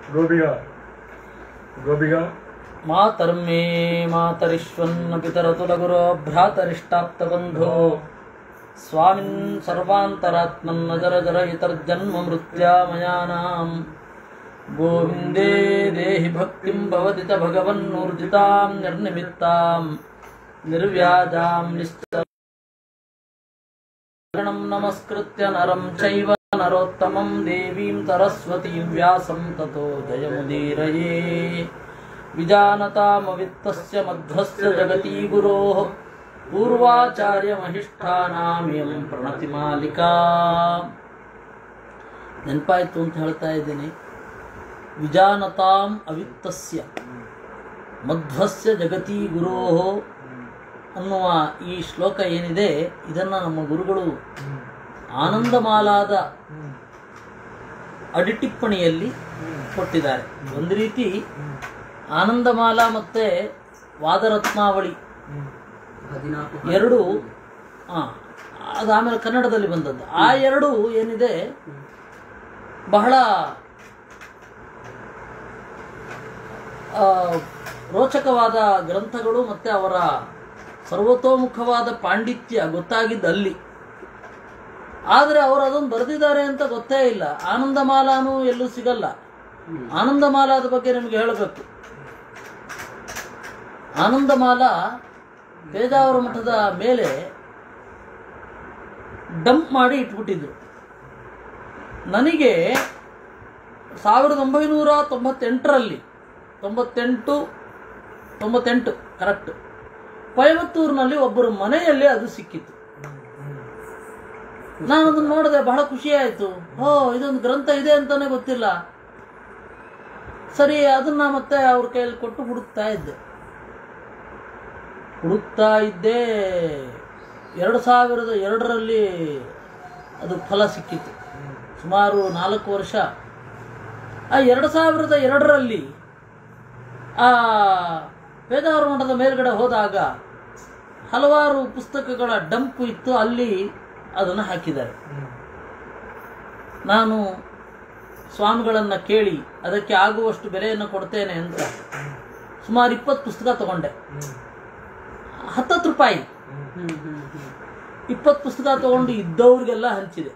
ಗೋಬಿಗ ಗೋಬಿಗ ಮಾತರ್ಮೇ ಮಾತರಿಶ್ವನ್ನ ಪಿತರತುಲಗುರೋ ಭ್ರಾತರಿಷ್ಟಾಪ್ತಬಂಧೋ ಸ್ವಾಮಿನ್ ಸರ್ವಾಂತರಾತ್ಮನ್ ನಜರ ಜರ ಇತರ್ಜನ್ಮ ಮೃತ್ಯಾಮಯಾನಾಂ ಗೋವಿಂದೇ ದೇಹಿ ಭಕ್ತಿಂ ಭವತಿ ಚ ಭಗವನ್ನೂರ್ಜಿತಾಂ ನಿರ್ನಿಮಿತ್ತಾಂ ನಿರ್ವ್ಯಾಜಾಂ ನಿಶ್ಚಲ ಗಣಂ ನಮಸ್ಕೃತ್ಯ ನರಂ ಚೈವ ನರೋತ್ತಮಂ ದೇವೀಂ ಸರಸ್ವತೀಂ ವ್ಯಾಸಂ ತಥೋ ಜಯಮುದೀರಯೇ ವಿಜಾನತಾಮವಿತ್ತಸ್ಯ ಮಧ್ವಸ್ಯ ಜಗತೀ ಗುರೋಃ ಪೂರ್ವಾಚಾರ್ಯಮಹಿಷ್ಠಾನಾಮಿಯಂ ಪ್ರಣತಿ ಮಾಲಿಕಾ ನೆನಪಾಯ್ತು ಅಂತ ಹೇಳ್ತಾ ಇದ್ದೀನಿ ವಿಜಾನತಾಂ ಅವಿತ್ತಸ್ಯ ಮಧ್ವಸ್ಯ ಜಗತೀ ಗುರೋಃ ಅನ್ನುವ ಈ ಶ್ಲೋಕ ಏನಿದೆ ಇದನ್ನು ನಮ್ಮ ಗುರುಗಳು ಆನಂದಮಾಲಾದ ಅಡಿಟಿಪ್ಪಣಿಯಲ್ಲಿ ಕೊಟ್ಟಿದ್ದಾರೆ ಒಂದು ರೀತಿ ಆನಂದಮಾಲ ಮತ್ತೆ ವಾದರತ್ನಾವಳಿ ಎರಡು ಆ, ಅದು ಆಮೇಲೆ ಕನ್ನಡದಲ್ಲಿ ಬಂದದ್ದು ಆ ಎರಡು ಏನಿದೆ ಬಹಳ ಆ, ರೋಚಕವಾದ ಗ್ರಂಥಗಳು ಮತ್ತೆ ಅವರ ಸರ್ವತೋಮುಖವಾದ ಪಾಂಡಿತ್ಯ ಗೊತ್ತಾಗಿದ್ದು ಅಲ್ಲಿ ಆದರೆ ಅವರು ಅದನ್ನು ಬರೆದಿದ್ದಾರೆ ಅಂತ ಗೊತ್ತೇ ಇಲ್ಲ ಆನಂದಮಾಲಾನು ಎಲ್ಲೂ ಸಿಗಲ್ಲ ಆನಂದಮಾಲಾದ ಬಗ್ಗೆ ನಿಮಗೆ ಹೇಳಬೇಕು ಆನಂದಮಾಲ ಪೇಜಾವರ ಮಠದ ಮೇಲೆ ಡಂಪ್ ಮಾಡಿ ಇಟ್ಬಿಟ್ಟಿದ್ರು ನನಗೆ ಸಾವಿರದ ಒಂಬೈನೂರ ತೊಂಬತ್ತೆಂಟರಲ್ಲಿ ತೊಂಬತ್ತೆಂಟು ತೊಂಬತ್ತೆಂಟು ಕರೆಕ್ಟ್ ಕೊಯಮತ್ತೂರಿನಲ್ಲಿ ಒಬ್ಬರ ಮನೆಯಲ್ಲಿ ಅದು ಸಿಕ್ಕಿತ್ತು ನಾನು ಅದನ್ನು ನೋಡಿದೆ ಬಹಳ ಖುಷಿ ಆಯಿತು ಓ ಇದೊಂದು ಗ್ರಂಥ ಇದೆ ಅಂತಾನೆ ಗೊತ್ತಿಲ್ಲ ಸರಿ ಅದನ್ನ ಮತ್ತೆ ಅವ್ರ ಕೈಯಲ್ಲಿ ಕೊಟ್ಟು ಹುಡುಕ್ತಾ ಇದ್ದೆ ಹುಡುಕ್ತಾ ಇದ್ದೆ ಎರಡು ಸಾವಿರದ ಎರಡರಲ್ಲಿ ಅದು ಫಲ ಸಿಕ್ಕಿತ್ತು ಸುಮಾರು ನಾಲ್ಕು ವರ್ಷ ಆ ಎರಡು ಸಾವಿರದ ಎರಡರಲ್ಲಿ ಆ ಪೇದಾವರ ಮಠದ ಮೇಲ್ಗಡೆ ಹೋದಾಗ ಹಲವಾರು ಪುಸ್ತಕಗಳ ಡಂಪ್ ಇತ್ತು ಅಲ್ಲಿ ಅದನ್ನು ಹಾಕಿದ್ದಾರೆ ನಾನು ಸ್ವಾಮಿಗಳನ್ನು ಕೇಳಿ ಅದಕ್ಕೆ ಆಗುವಷ್ಟು ಬೆಲೆಯನ್ನು ಕೊಡ್ತೇನೆ ಅಂತ ಸುಮಾರು ಇಪ್ಪತ್ತು ಪುಸ್ತಕ ತಗೊಂಡೆ ಹತ್ತತ್ತು ರೂಪಾಯಿ ಇಪ್ಪತ್ತು ಪುಸ್ತಕ ತಗೊಂಡು ಇದ್ದವ್ರಿಗೆಲ್ಲ ಹಂಚಿದೆ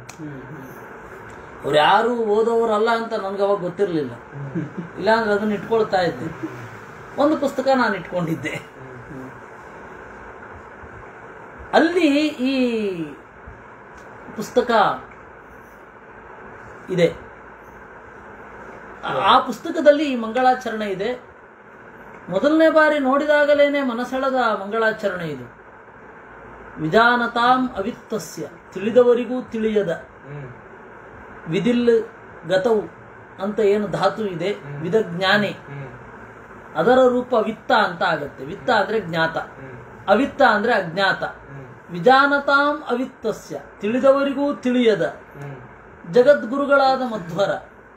ಅವ್ರು ಯಾರು ಓದೋರಲ್ಲ ಅಂತ ನನಗೆ ಅವಾಗ ಗೊತ್ತಿರಲಿಲ್ಲ ಇಲ್ಲಾಂದ್ರೆ ಅದನ್ನ ಇಟ್ಕೊಳ್ತಾ ಇದ್ದೆ ಒಂದು ಪುಸ್ತಕ ನಾನು ಇಟ್ಕೊಂಡಿದ್ದೆ ಅಲ್ಲಿ ಈ ಪುಸ್ತಕ ಇದೆ ಆ- ಆ ಪುಸ್ತಕದಲ್ಲಿ ಈ ಮಂಗಳಾಚರಣೆ ಇದೆ ಮೊದಲನೇ ಬಾರಿ ನೋಡಿದಾಗಲೇನೆ ಮನಸೆಳೆದ ಮಂಗಳಾಚರಣೆ ಇದು ವಿಜಾನತಾಂ ಅವಿತ್ತಸ್ಯ ತಿಳಿದವರಿಗೂ ತಿಳಿಯದ ವಿದಿಲ್ ಗತವು ಅಂತ ಏನು ಧಾತು ಇದೆ ವಿದಜ್ಞಾನಿ ಅದರ ರೂಪ ವಿತ್ತ ಅಂತ ಆಗತ್ತೆ ವಿತ್ತ ಅಂದ್ರೆ ಜ್ಞಾತ ಅವಿತ್ತ ಅಂದ್ರೆ ಅಜ್ಞಾತ ವಿಜಾನತಾಂ ಅವಿತ್ತಸ್ಯ ತಿಳಿದವರಿಗೂ ತಿಳಿಯದ ಜಗದ್ಗುರುಗಳಾದ ಮಧ್ವರ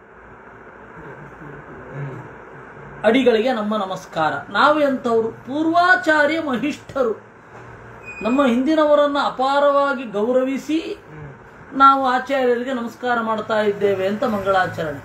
ಅಡಿಗಳಿಗೆ ನಮ್ಮ ನಮಸ್ಕಾರ ನಾವು ಎಂಥವ್ರು ಪೂರ್ವಾಚಾರ್ಯ ಮಹಿಷ್ಠರು ನಮ್ಮ ಹಿಂದಿನವರನ್ನ ಅಪಾರವಾಗಿ ಗೌರವಿಸಿ ನಾವು ಆಚಾರ್ಯರಿಗೆ ನಮಸ್ಕಾರ ಮಾಡ್ತಾ ಇದ್ದೇವೆ ಅಂತ ಮಂಗಳಾಚರಣೆ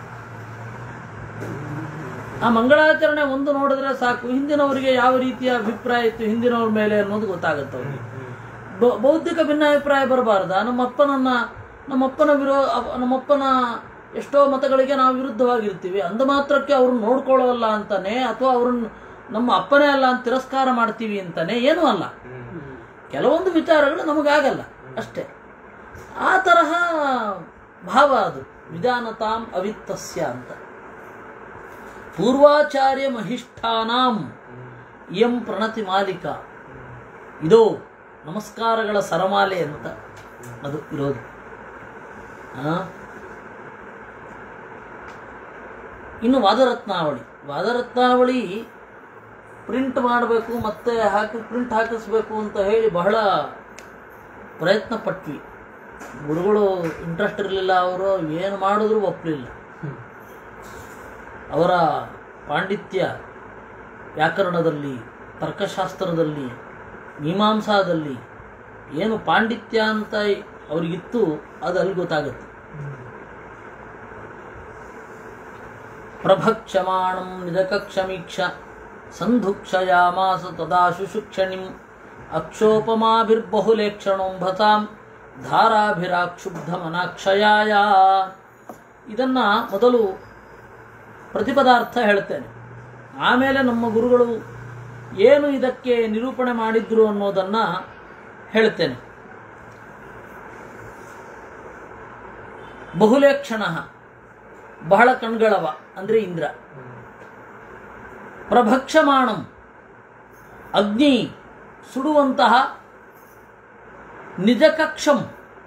ಆ ಮಂಗಳಾಚರಣೆ ಒಂದು ನೋಡಿದ್ರೆ ಸಾಕು ಹಿಂದಿನವರಿಗೆ ಯಾವ ರೀತಿಯ ಅಭಿಪ್ರಾಯ ಇತ್ತು ಹಿಂದಿನವ್ರ ಮೇಲೆ ಅನ್ನೋದು ಗೊತ್ತಾಗುತ್ತೆ ಅವ್ರಿಗೆ ಬೌ- ಬೌದ್ಧಿಕ ಭಿನ್ನಾಭಿಪ್ರಾಯ ಬರಬಾರ್ದ ನಮ್ಮಪ್ಪನನ್ನ ನಮ್ಮಪ್ಪನ ವಿರೋ ಅವ- ನಮ್ಮಪ್ಪನ ಎಷ್ಟೋ ಮತಗಳಿಗೆ ನಾವು ವಿರುದ್ಧವಾಗಿರ್ತೀವಿ ಅಂದ ಮಾತ್ರಕ್ಕೆ ಅವ್ರನ್ನ ನೋಡ್ಕೊಳ್ಳೋಲ್ಲ ಅಂತಾನೆ ಅಥವಾ ಅವ್ರನ್ನ ನಮ್ಮ ಅಪ್ಪನೇ ಅಲ್ಲ ಅಂತ ತಿರಸ್ಕಾರ ಮಾಡ್ತೀವಿ ಅಂತಾನೆ ಏನೂ ಅಲ್ಲ ಕೆಲವೊಂದು ವಿಚಾರಗಳು ನಮಗಾಗಲ್ಲ ಅಷ್ಟೇ ಆ ತರಹ ಭಾವ ಅದು ವಿಧಾನತಾಂ ಅವಿತ್ತಸ್ಯ ಅಂತ ಪೂರ್ವಾಚಾರ್ಯ ಮಹಿಷ್ಠಾನಾಂ ಇಯಂ ಪ್ರಣತಿ ಮಾಲಿಕ ಇದೋ ನಮಸ್ಕಾರಗಳ ಸರಮಾಲೆ ಅಂತ ಅದು ಇರೋದು ಆ? ಇನ್ನು ವಾದರತ್ನಾವಳಿ ವಾದರತ್ನಾವಳಿ ಪ್ರಿಂಟ್ ಮಾಡಬೇಕು ಮತ್ತೆ ಹಾಕಿ ಪ್ರಿಂಟ್ ಹಾಕಿಸ್ಬೇಕು ಅಂತ ಹೇಳಿ ಬಹಳ ಪ್ರಯತ್ನ ಪಟ್ವಿ ಗುರುಗಳು ಇಂಟ್ರೆಸ್ಟ್ ಇರಲಿಲ್ಲ ಅವರು ಏನು ಮಾಡಿದ್ರು ಒಪ್ಪಲಿಲ್ಲ ಅವರ ಪಾಂಡಿತ್ಯ ವ್ಯಾಕರಣದಲ್ಲಿ ತರ್ಕಶಾಸ್ತ್ರದಲ್ಲಿ ಮೀಮಾಂಸಾದಲ್ಲಿ ಏನು ಪಾಂಡಿತ್ಯ ಅಂತ ಅವ್ರಿಗಿತ್ತು ಅದು ಅಲ್ಲಿ ಗೊತ್ತಾಗುತ್ತೆ ಪ್ರಭಕ್ಷಮಾಣಂ ನಿಜಕಕ್ಷಮೀಕ್ಷ ಸಂಧುಕ್ಷಯಾಮಾಸ ತದಾ ಶುಶುಕ್ಷಣಿಂ ಅಕ್ಷೋಪಮಾಭಿರ್ಬಹುಲೇಕ್ಷಣೋಂಭತಾಂ ಧಾರಾಭಿರಾಕ್ಷುಬ್ಧಮನಾಕ್ಷಯಾಯ ಇದನ್ನ ಮೊದಲು ಪ್ರತಿಪದಾರ್ಥ ಹೇಳ್ತೇನೆ ಆಮೇಲೆ ನಮ್ಮ ಗುರುಗಳು ಏನು ಇದಕ್ಕೆ ನಿರೂಪಣೆ ಮಾಡಿದ್ರು ಅನ್ನೋದನ್ನ ಹೇಳ್ತೇನೆ ಬಹುಲೇಕ್ಷಣ ಬಹಳ ಕಣ್ಗಳವ ಅಂದ್ರೆ ಇಂದ್ರ ಪ್ರಭಕ್ಷಮಾಣಂ ಅಗ್ನಿ ಸುಡುವಂತಹ ನಿಜಕಕ್ಷಂ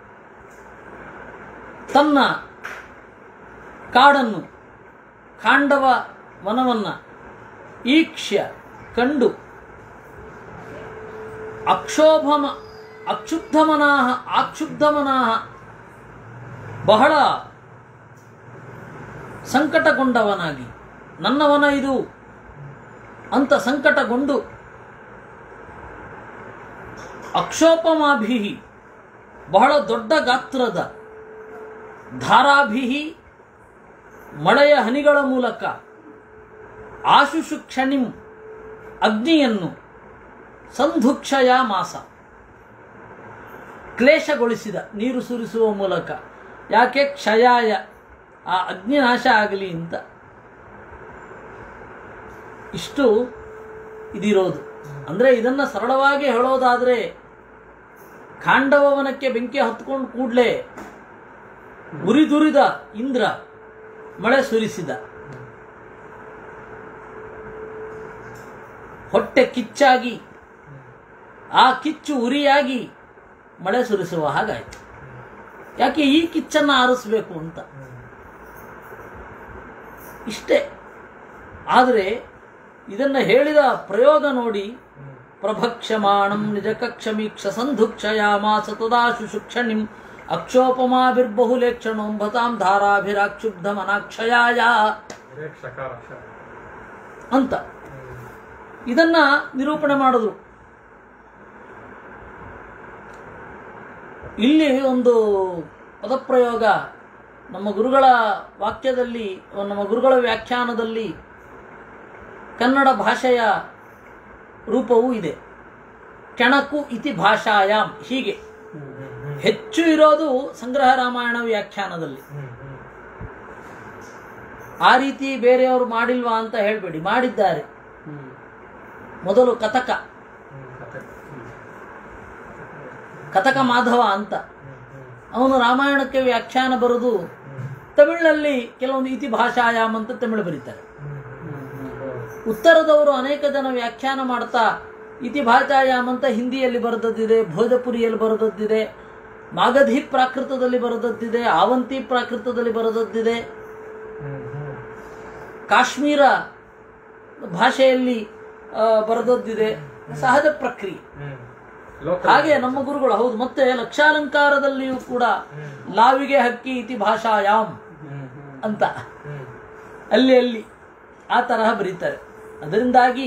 ತನ್ನ ಕಾಡನ್ನು ಖಾಂಡವ ವನವನ್ನ ಈಕ್ಷ್ಯ ಕಂಡು ಅಕ್ಷೋಭಮ ಅಕ್ಷುಬ್ಧಮನಾಹ ಆಕ್ಷುಬ್ಧಮನಾಹ ಬಹಳ ಸಂಕಟಗೊಂಡವನಾಗಿ ನನ್ನ ವನ ಇದು ಅಂತ ಸಂಕಟಗೊಂಡು ಅಕ್ಷೋಪಮಾಭಿ ಬಹಳ ದೊಡ್ಡ ಗಾತ್ರದ ಧಾರಾಭಿ ಮಳೆಯ ಹನಿಗಳ ಮೂಲಕ ಆಶುಷು ಕ್ಷಣಿಂ ಅಗ್ನಿಯನ್ನು ಸಂಧುಕ್ಷಯ ಮಾಸ ಕ್ಲೇಶಗೊಳಿಸಿದ ನೀರು ಸುರಿಸುವ ಮೂಲಕ ಯಾಕೆ ಕ್ಷಯಾಯ ಆ ಅಗ್ನಿ ನಾಶ ಆಗಲಿ ಅಂತ ಇಷ್ಟು ಇದಿರೋದು ಅಂದರೆ ಇದನ್ನು ಸರಳವಾಗಿ ಹೇಳೋದಾದರೆ ಖಾಂಡವವನಕ್ಕೆ ಬೆಂಕಿ ಹತ್ಕೊಂಡು ಕೂಡಲೇ ಉರಿದುರಿದ ಇಂದ್ರ ಮಳೆ ಸುರಿಸಿದ ಹೊಟ್ಟೆ ಕಿಚ್ಚಾಗಿ ಆ ಕಿಚ್ಚು ಉರಿಯಾಗಿ ಮಳೆ ಸುರಿಸುವ ಹಾಗಾಯಿತು ಯಾಕೆ ಈ ಕಿಚ್ಚನ್ನು ಆರಿಸ್ಬೇಕು ಅಂತ ಇಷ್ಟೇ ಆದರೆ ಇದನ್ನು ಹೇಳಿದ ಪ್ರಯೋಗ ನೋಡಿ ಪ್ರಭಕ್ಷಮಾಣಂ ನಿಜಕಕ್ಷಮೀಕ್ಷ ಸಂಧುಕ್ಷಯಾಮಾಸ ತದಾಶು ಶುಕ್ಷಣಿಂ ಅಕ್ಷೋಪಮಾಭಿರ್ಬಹುಲೇಕ್ಷಣೋಂಭತಾಂ ಧಾರಾಭಿರಾಕ್ಷುಬ್ಧಮನಾಕ್ಷಯಾಯ ರೇಕ್ ಶಕಾರ ಅಂತ ಇದನ್ನ ನಿರೂಪಣೆ ಮಾಡಿದ್ರು ಇಲ್ಲಿ ಒಂದು ಪದಪ್ರಯೋಗ ನಮ್ಮ ಗುರುಗಳ ವಾಕ್ಯದಲ್ಲಿ ನಮ್ಮ ಗುರುಗಳ ವ್ಯಾಖ್ಯಾನದಲ್ಲಿ ಕನ್ನಡ ಭಾಷೆಯ ರೂಪವೂ ಇದೆ ಕೆಣಕು ಇತಿ ಭಾಷಾಯಾಮ್ ಹೀಗೆ ಹೆಚ್ಚು ಇರೋದು ಸಂಗ್ರಹ ರಾಮಾಯಣ ವ್ಯಾಖ್ಯಾನದಲ್ಲಿ ಆ ರೀತಿ ಬೇರೆಯವರು ಮಾಡಿಲ್ವಾ ಅಂತ ಹೇಳಬೇಡಿ ಮಾಡಿದ್ದಾರೆ ಮೊದಲು ಕಥಕ ಕಥಕ ಮಾಧವ ಅಂತ ಅವನು ರಾಮಾಯಣಕ್ಕೆ ವ್ಯಾಖ್ಯಾನ ಬರೆದು ತಮಿಳಿನಲ್ಲಿ ಕೆಲವೊಂದು ಇತಿ ಭಾಷಾಯಾಮ್ ಅಂತ ತಮಿಳು ಬರೀತಾರೆ ಉತ್ತರದವರು ಅನೇಕ ಜನ ವ್ಯಾಖ್ಯಾನ ಮಾಡ್ತಾ ಇತಿ ಭಾಷಾಯಾಮ್ ಅಂತ ಹಿಂದಿಯಲ್ಲಿ ಬರೆದದ್ದಿದೆ ಭೋಜಪುರಿಯಲ್ಲಿ ಬರೆದದ್ದಿದೆ ಮಾಗಧಿ ಪ್ರಾಕೃತದಲ್ಲಿ ಬರೆದದ್ದಿದೆ ಆವಂತಿ ಪ್ರಾಕೃತದಲ್ಲಿ ಬರೆದದ್ದಿದೆ ಕಾಶ್ಮೀರ ಭಾಷೆಯಲ್ಲಿ ಆ, ಬರೆದದ್ದಿದೆ ಸಹಜ ಪ್ರಕ್ರಿಯೆ ಹಾಗೆ ನಮ್ಮ ಗುರುಗಳು ಹೌದು ಮತ್ತೆ ಲಕ್ಷಾಲಂಕಾರದಲ್ಲಿಯೂ ಕೂಡ ಲಾವಿಗೆ ಹಕ್ಕಿ ಇತಿ ಭಾಷಾಯಾಮ್ ಅಂತ ಅಲ್ಲಿ ಅಲ್ಲಿ ಆ ತರಹ ಬರೀತಾರೆ ಅದರಿಂದಾಗಿ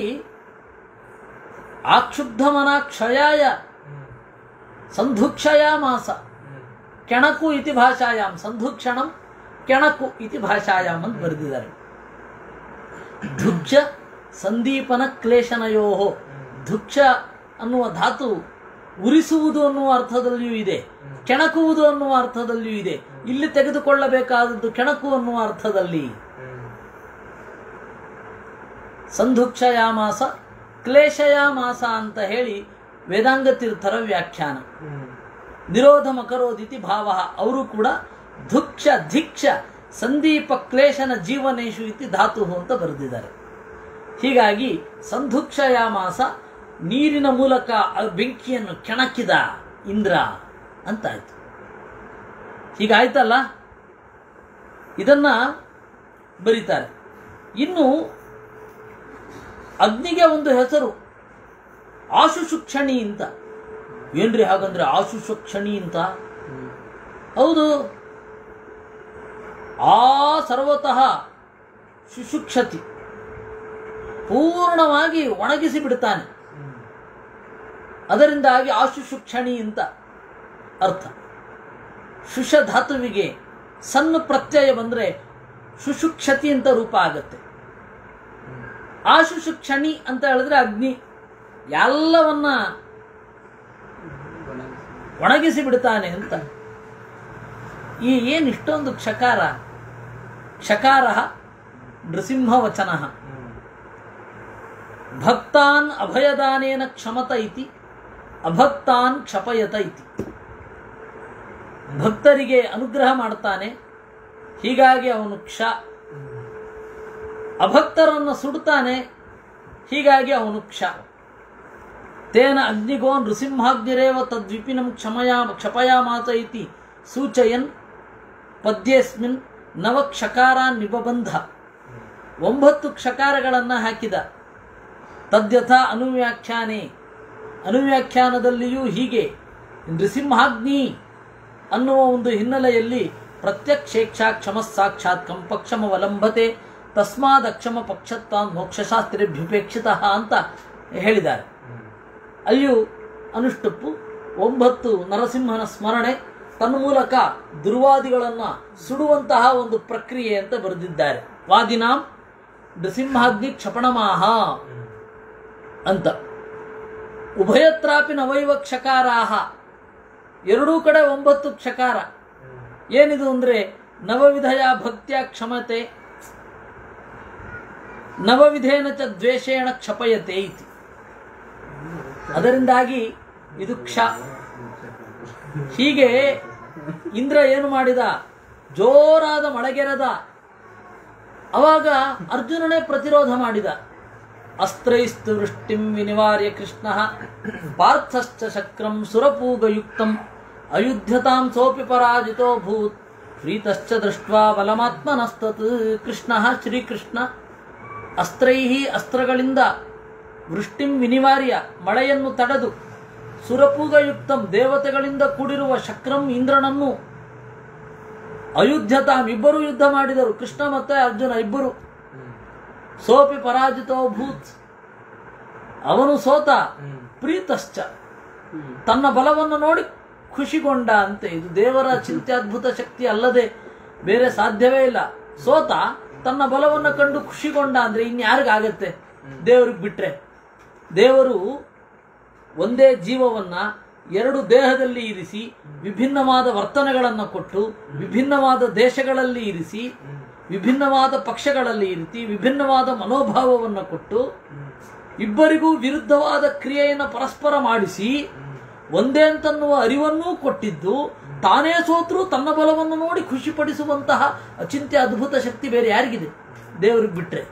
ಆಕ್ಷುಬ್ಧಮನ ಕ್ಷಯಾಯ ಸಂಧುಕ್ಷಯ ಮಾಸ ಕೆಣಕು ಇತಿ ಭಾಷಾಯಾಮ್ ಸಂಧುಕ್ಷಣಂ ಕೆಣಕು ಇತಿ ಭಾಷಾಯಾಮ್ ಅಂತ ಬರೆದಿದ್ದಾರೆ ಧುಕ್ಷ ಸಂದೀಪನ ಕ್ಲೇಶನಯೋ ಧುಕ್ಷ ಅನ್ನುವ ಧಾತು ಉರಿಸುವುದು ಅನ್ನುವ ಅರ್ಥದಲ್ಲಿಯೂ ಇದೆ ಕೆಣಕುವುದು ಅನ್ನುವ ಅರ್ಥದಲ್ಲಿಯೂ ಇದೆ ಇಲ್ಲಿ ತೆಗೆದುಕೊಳ್ಳಬೇಕಾದದ್ದು ಕೆಣಕು ಅನ್ನುವ ಅರ್ಥದಲ್ಲಿ ಸಂಧುಕ್ಷಯಾಮಾಸ ಕ್ಲೇಶಯಾಮಾಸ ಅಂತ ಹೇಳಿ ವೇದಾಂಗ ತೀರ್ಥರ ವ್ಯಾಖ್ಯಾನ ನಿರೋಧ ಮಕರೋದಿತಿ ಭಾವ ಅವರು ಕೂಡ ಧುಕ್ಷ ಧಿಕ್ಷ ಸಂದೀಪ ಕ್ಲೇಶನ ಜೀವನೇಶು ಇತಿ ಧಾತು ಅಂತ ಬರೆದಿದ್ದಾರೆ ಹೀಗಾಗಿ ಸಂಧುಕ್ಷಯಾಮಾಸ ನೀರಿನ ಮೂಲಕ ಆ ಬೆಂಕಿಯನ್ನು ಕೆಣಕಿದ ಇಂದ್ರ ಅಂತಾಯ್ತು ಹೀಗಾಯ್ತಲ್ಲ ಇದನ್ನ ಬರೀತಾರೆ ಇನ್ನು ಅಗ್ನಿಗೆ ಒಂದು ಹೆಸರು ಆಶುಶುಕ್ಷಣಿ ಅಂತ ಏನ್ರಿ ಹಾಗಂದ್ರೆ ಆಶುಶುಕ್ಷಣಿ ಅಂತ ಹೌದು ಆ ಸರ್ವತಃ ಶುಶುಕ್ಷತಿ ಪೂರ್ಣವಾಗಿ ಒಣಗಿಸಿ ಬಿಡ್ತಾನೆ ಅದರಿಂದಾಗಿ ಆಶುಶುಕ್ಷಣಿ ಅಂತ ಅರ್ಥ ಶುಷ ಧಾತುವಿಗೆ ಸಣ್ಣ ಪ್ರತ್ಯಯ ಬಂದ್ರೆ ಶುಶುಕ್ಷತಿ ಅಂತ ರೂಪ ಆಗತ್ತೆ ಆ ಶುಶುಕ್ಷಣಿ ಅಂತ ಹೇಳಿದ್ರೆ ಅಗ್ನಿ ಎಲ್ಲವನ್ನ ಒಣಗಿಸಿ ಬಿಡ್ತಾನೆ ಅಂತ ಈ ಏನ್ ಇಷ್ಟೊಂದು ಕ್ಷಕಾರ ಕ್ಷಕಾರ ನೃಸಿಂಹವಚನ ಭಕ್ತಾನ್ ಅಭಯದಾನೇನ ಕ್ಷಮತ ಇತಿ ಅಭಕ್ತಾನ್ ಕ್ಷಪಯತ ಇತಿ ಭಕ್ತರಿಗೆ ಅನುಗ್ರಹ ಮಾಡ್ತಾನೆ ಹೀಗಾಗಿ ಅವನು ಕ್ಷ ಅಭಕ್ತರನ್ನು ಸುಡ್ತಾನೆ ಹೀಗಾಗಿ ಅವನು ಕ್ಷ ತೇನ ಅಗ್ನಿಗೋ ನೃಸಿಂಹಾಗ್ನಿರೇವ ತದ್ವಿಪಿನಂ ಕ್ಷಮಯಾ ಕ್ಷಪಯಾಮಾತ ಇತಿ ಸೂಚಯನ್ ಪದ್ಯೇಸ್ಮಿನ್ ನವ ಕ್ಷಕಾರ ನಿಬಬಂಧ ಒಂಬತ್ತು ಕ್ಷಕಾರಗಳನ್ನು ಹಾಕಿದ ತದ್ಯಥ ಅನುವ್ಯಾಖ್ಯಾನೆ ಅನುವ್ಯಾಖ್ಯಾನದಲ್ಲಿಯೂ ಹೀಗೆ ನೃಸಿಂಹಾಗ್ನಿ ಅನ್ನುವ ಒಂದು ಹಿನ್ನೆಲೆಯಲ್ಲಿ ಪ್ರತ್ಯಕ್ಷೇಕ್ಷ ಕ್ಷಮ ಸಾಕ್ಷಾತ್ ಕಂಪಕ್ಷಮವಲಂಬತೆ ತಸ್ಮಾದ್ ಅಕ್ಷಮ ಪಕ್ಷತ್ತಾನ್ ಮೋಕ್ಷಶಾಸ್ತ್ರೇಭ್ಯುಪೇಕ್ಷಿತ ಅಂತ ಹೇಳಿದ್ದಾರೆ ಅಲ್ಲಿಯೂ ಅನುಷ್ಟುಪ್ಪು ಒಂಬತ್ತು ನರಸಿಂಹನ ಸ್ಮರಣೆ ತನ್ಮೂಲಕ ದುರ್ವಾದಿಗಳನ್ನ ಸುಡುವಂತಹ ಒಂದು ಪ್ರಕ್ರಿಯೆ ಅಂತ ಬರೆದಿದ್ದಾರೆ ವಾದಿನಾಂ ನೃಸಿಂಹಾಗ್ನಿ ಕ್ಷಪಣಮಾಹ ಅಂತ ಉಭಯತ್ರಾಪಿ ನವೈವ ಕ್ಷಕಾರಾಹ ಎರಡೂ ಕಡೆ ಒಂಬತ್ತು ಕ್ಷಕಾರ ಏನಿದು ಅಂದ್ರೆ ನವವಿಧಯ ಭಕ್ತಿಯ ಕ್ಷಮತೆ ನವವಿಧೇನ ಚ ದ್ವೇಷೇಣ ಕ್ಷಪಯತೆ ಇತಿ ಅದರಿಂದಾಗಿ ಇದು ಕ್ಷ ಹೀಗೆ ಇಂದ್ರ ಏನು ಮಾಡಿದ ಜೋರಾದ ಮಳೆಗೆರೆದ ಅವಾಗ ಅರ್ಜುನನೇ ಪ್ರತಿರೋಧ ಮಾಡಿದ ಅಸ್ತ್ರೈಸ್ತು ವೃಷ್ಟಿಂ ವಿನಿವಾರ್ಯ ಕೃಷ್ಣ ಪಾರ್ಥಶ್ಚ ಶಕ್ರಂ ಸುರಪೂಗಯುಕ್ತಂ ಅಯುಧ್ಯತಾಂ ಸೋಪಿ ಪರಾಜಿತೋ ಭೂತ್ ಪ್ರೀತಶ್ಚ ದೃಷ್ಟ್ವಾ ಬಲಮಾತ್ಮನಸ್ತತ್ ಕೃಷ್ಣ ಶ್ರೀಕೃಷ್ಣ ಅಸ್ತ್ರೈಹಿ ಅಸ್ತ್ರಗಳಿಂದ ವೃಷ್ಟಿಂ ವಿನಿವಾರ್ಯ ಮಳೆಯನ್ನು ತಡೆದು ಸುರಪೂಗಯುಕ್ತಂ ದೇವತೆಗಳಿಂದ ಕೂಡಿರುವ ಶಕ್ರಂ ಇಂದ್ರನನ್ನು ಅಯುಧ್ಯತಾಂ ಇಬ್ಬರು ಯುದ್ಧ ಮಾಡಿದರು ಕೃಷ್ಣ ಮತ್ತೆ ಅರ್ಜುನ ಇಬ್ಬರು ಸೋಪಿ ಪರಾಜಿತೋ ಭೂತ್ ಅವನು ಸೋತ ಪ್ರೀತಶ್ಚ ತನ್ನ ಬಲವನ್ನು ನೋಡಿ ಖುಷಿಗೊಂಡ ಅಂತೆ ಇದು ದೇವರ ಚಿಂತ್ಯದ್ಭುತ ಶಕ್ತಿ ಅಲ್ಲದೆ ಬೇರೆ ಸಾಧ್ಯವೇ ಇಲ್ಲ ಸೋತ ತನ್ನ ಬಲವನ್ನು ಕಂಡು ಖುಷಿಗೊಂಡ ಅಂದ್ರೆ ಇನ್ಯಾರಿಗಾಗತ್ತೆ ದೇವ್ರಿಗೆ ಬಿಟ್ರೆ ದೇವರು ಒಂದೇ ಜೀವವನ್ನ ಎರಡು ದೇಹದಲ್ಲಿ ಇರಿಸಿ ವಿಭಿನ್ನವಾದ ವರ್ತನೆಗಳನ್ನು ಕೊಟ್ಟು ವಿಭಿನ್ನವಾದ ದೇಶಗಳಲ್ಲಿ ಇರಿಸಿ ವಿಭಿನ್ನವಾದ ಪಕ್ಷಗಳಲ್ಲಿ ಇರಿಸಿ ವಿಭಿನ್ನವಾದ ಮನೋಭಾವವನ್ನು ಕೊಟ್ಟು ಇಬ್ಬರಿಗೂ ವಿರುದ್ಧವಾದ ಕ್ರಿಯೆಯನ್ನು ಪರಸ್ಪರ ಮಾಡಿಸಿ ಒಂದೇ ಅಂತನ್ನುವ ಅರಿವನ್ನೂ ಕೊಟ್ಟಿದ್ದು ತಾನೇ ಸೋತ್ರು ತನ್ನ ಬಲವನ್ನು ನೋಡಿ ಖುಷಿಪಡಿಸುವಂತಹ ಅಚಿಂತ್ಯ ಅದ್ಭುತ ಶಕ್ತಿ ಬೇರೆ ಯಾರಿಗಿದೆ ದೇವರಿಗೆ ಬಿಟ್ರೆ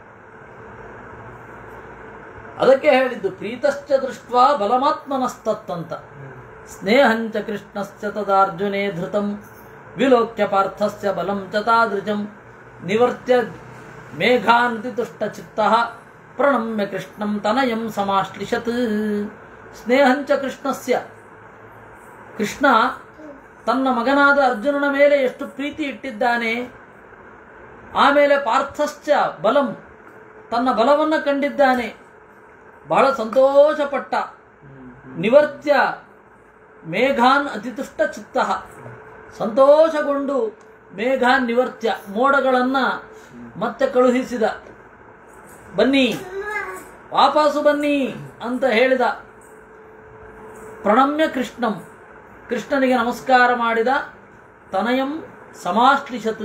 ಅದಕ್ಕೆ ಹೇಳಿದ್ದು ಪ್ರೀತಶ್ಚ ದೃಷ್ಟ ಬಲಮಾತ್ಮನಸ್ತತ್ತಂತ ಸ್ನೇಹಂಚ ಕೃಷ್ಣಶ್ಚ ತದಾರ್ಜುನೇ ಧೃತಂ ವಿಲೋಕ್ಯ ಪಾರ್ಥಸ್ಯ ಬಲಂ ಚ ತಾದೃಶಂ ನಿವರ್ತ್ಯ ಮೇಘಾಂತಿ ತುಷ್ಟ ಚಿತ್ತ ಪ್ರಣಮ್ಯ ಕೃಷ್ಣಂ ತನಯಂ ಸಮಾಶ್ಲಿಷತ್ ಸ್ನೇಹಂಚ ಕೃಷ್ಣಸ್ಯ ಕೃಷ್ಣ ತನ್ನ ಮಗನಾದ ಅರ್ಜುನನ ಮೇಲೆ ಎಷ್ಟು ಪ್ರೀತಿ ಇಟ್ಟಿದ್ದಾನೆ ಆಮೇಲೆ ಪಾರ್ಥಶ್ಚ ಬಲಂ ತನ್ನ ಬಲವನ್ನು ಕಂಡಿದ್ದಾನೆ ಬಹಳ ಸಂತೋಷಪಟ್ಟ ನಿವರ್ತ್ಯ ಮೇಘಾನ್ ಅತಿತುಷ್ಟ ಚಿತ್ತ ಸಂತೋಷಗೊಂಡು ಮೇಘಾನ್ ನಿವರ್ತ್ಯ ಮೋಡಗಳನ್ನ ಮತ್ತೆ ಕಳುಹಿಸಿದ ಬನ್ನಿ ವಾಪಸ್ಸು ಬನ್ನಿ ಅಂತ ಹೇಳಿದ ಪ್ರಣಮ್ಯ ಕೃಷ್ಣಂ ಕೃಷ್ಣನಿಗೆ ನಮಸ್ಕಾರ ಮಾಡಿದ ತನಯಂ ಸಮಾಶ್ಲಿಷತ್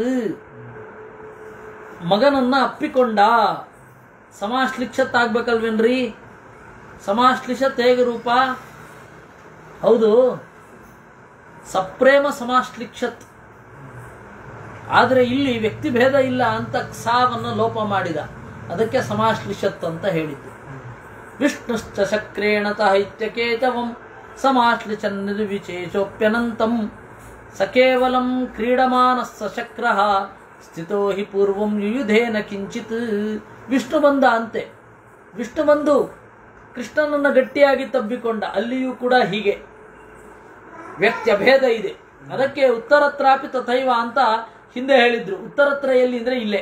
ಮಗನನ್ನ ಅಪ್ಪಿಕೊಂಡ ಸಮಾಶ್ಲಿಕ್ಷತ್ ಆಗ್ಬೇಕಲ್ವೇನ್ರಿ ಸಮಾಶ್ಲಿಷತ್ ಹೇಗೆ ರೂಪ ಹೌದು ಸಪ್ರೇಮ ಸಮಾಶ್ಲಿಕ್ಷತ್ ಆದರೆ ಇಲ್ಲಿ ವ್ಯಕ್ತಿ ಭೇದ ಇಲ್ಲ ಅಂತ ಸಾವನ್ನು ಲೋಪ ಮಾಡಿದ ಅದಕ್ಕೆ ಸಮಾಶ್ಲಿಷತ್ ಅಂತ ಹೇಳಿದ್ದು ವಿಷ್ಣುಶ್ಚ ಶಕ್ರೇಣ ತೈತ್ಯಕೇತವಂ ಸಮಾಶ್ಲಿಚನ್ ನಿರ್ವಿಶೇಷೋಪ್ಯನಂತಂ ಸ ಕೇವಲಂ ಕ್ರೀಡಮಾನಃ ಸ ಶಕ್ರಃ ಸ್ಥಿತೋ ಹಿ ಪೂರ್ವಂ ಯುಯುಧೇನ ಕಿಂಚಿತ್ ವಿಷ್ಣು ಬಂದ ಅಂತೆ ವಿಷ್ಣು ಬಂದು ಕೃಷ್ಣನನ್ನು ಗಟ್ಟಿಯಾಗಿ ತಬ್ಬಿಕೊಂಡ ಅಲ್ಲಿಯೂ ಕೂಡ ಹೀಗೆ ವ್ಯಕ್ತಿಯ ಭೇದ ಇದೆ ಅದಕ್ಕೆ ಉತ್ತರತ್ರಾಪಿ ತಥೈವ ಅಂತ ಹಿಂದೆ ಹೇಳಿದ್ರು ಉತ್ತರತ್ರ ಎಲ್ಲಿ ಅಂದ್ರೆ ಇಲ್ಲೇ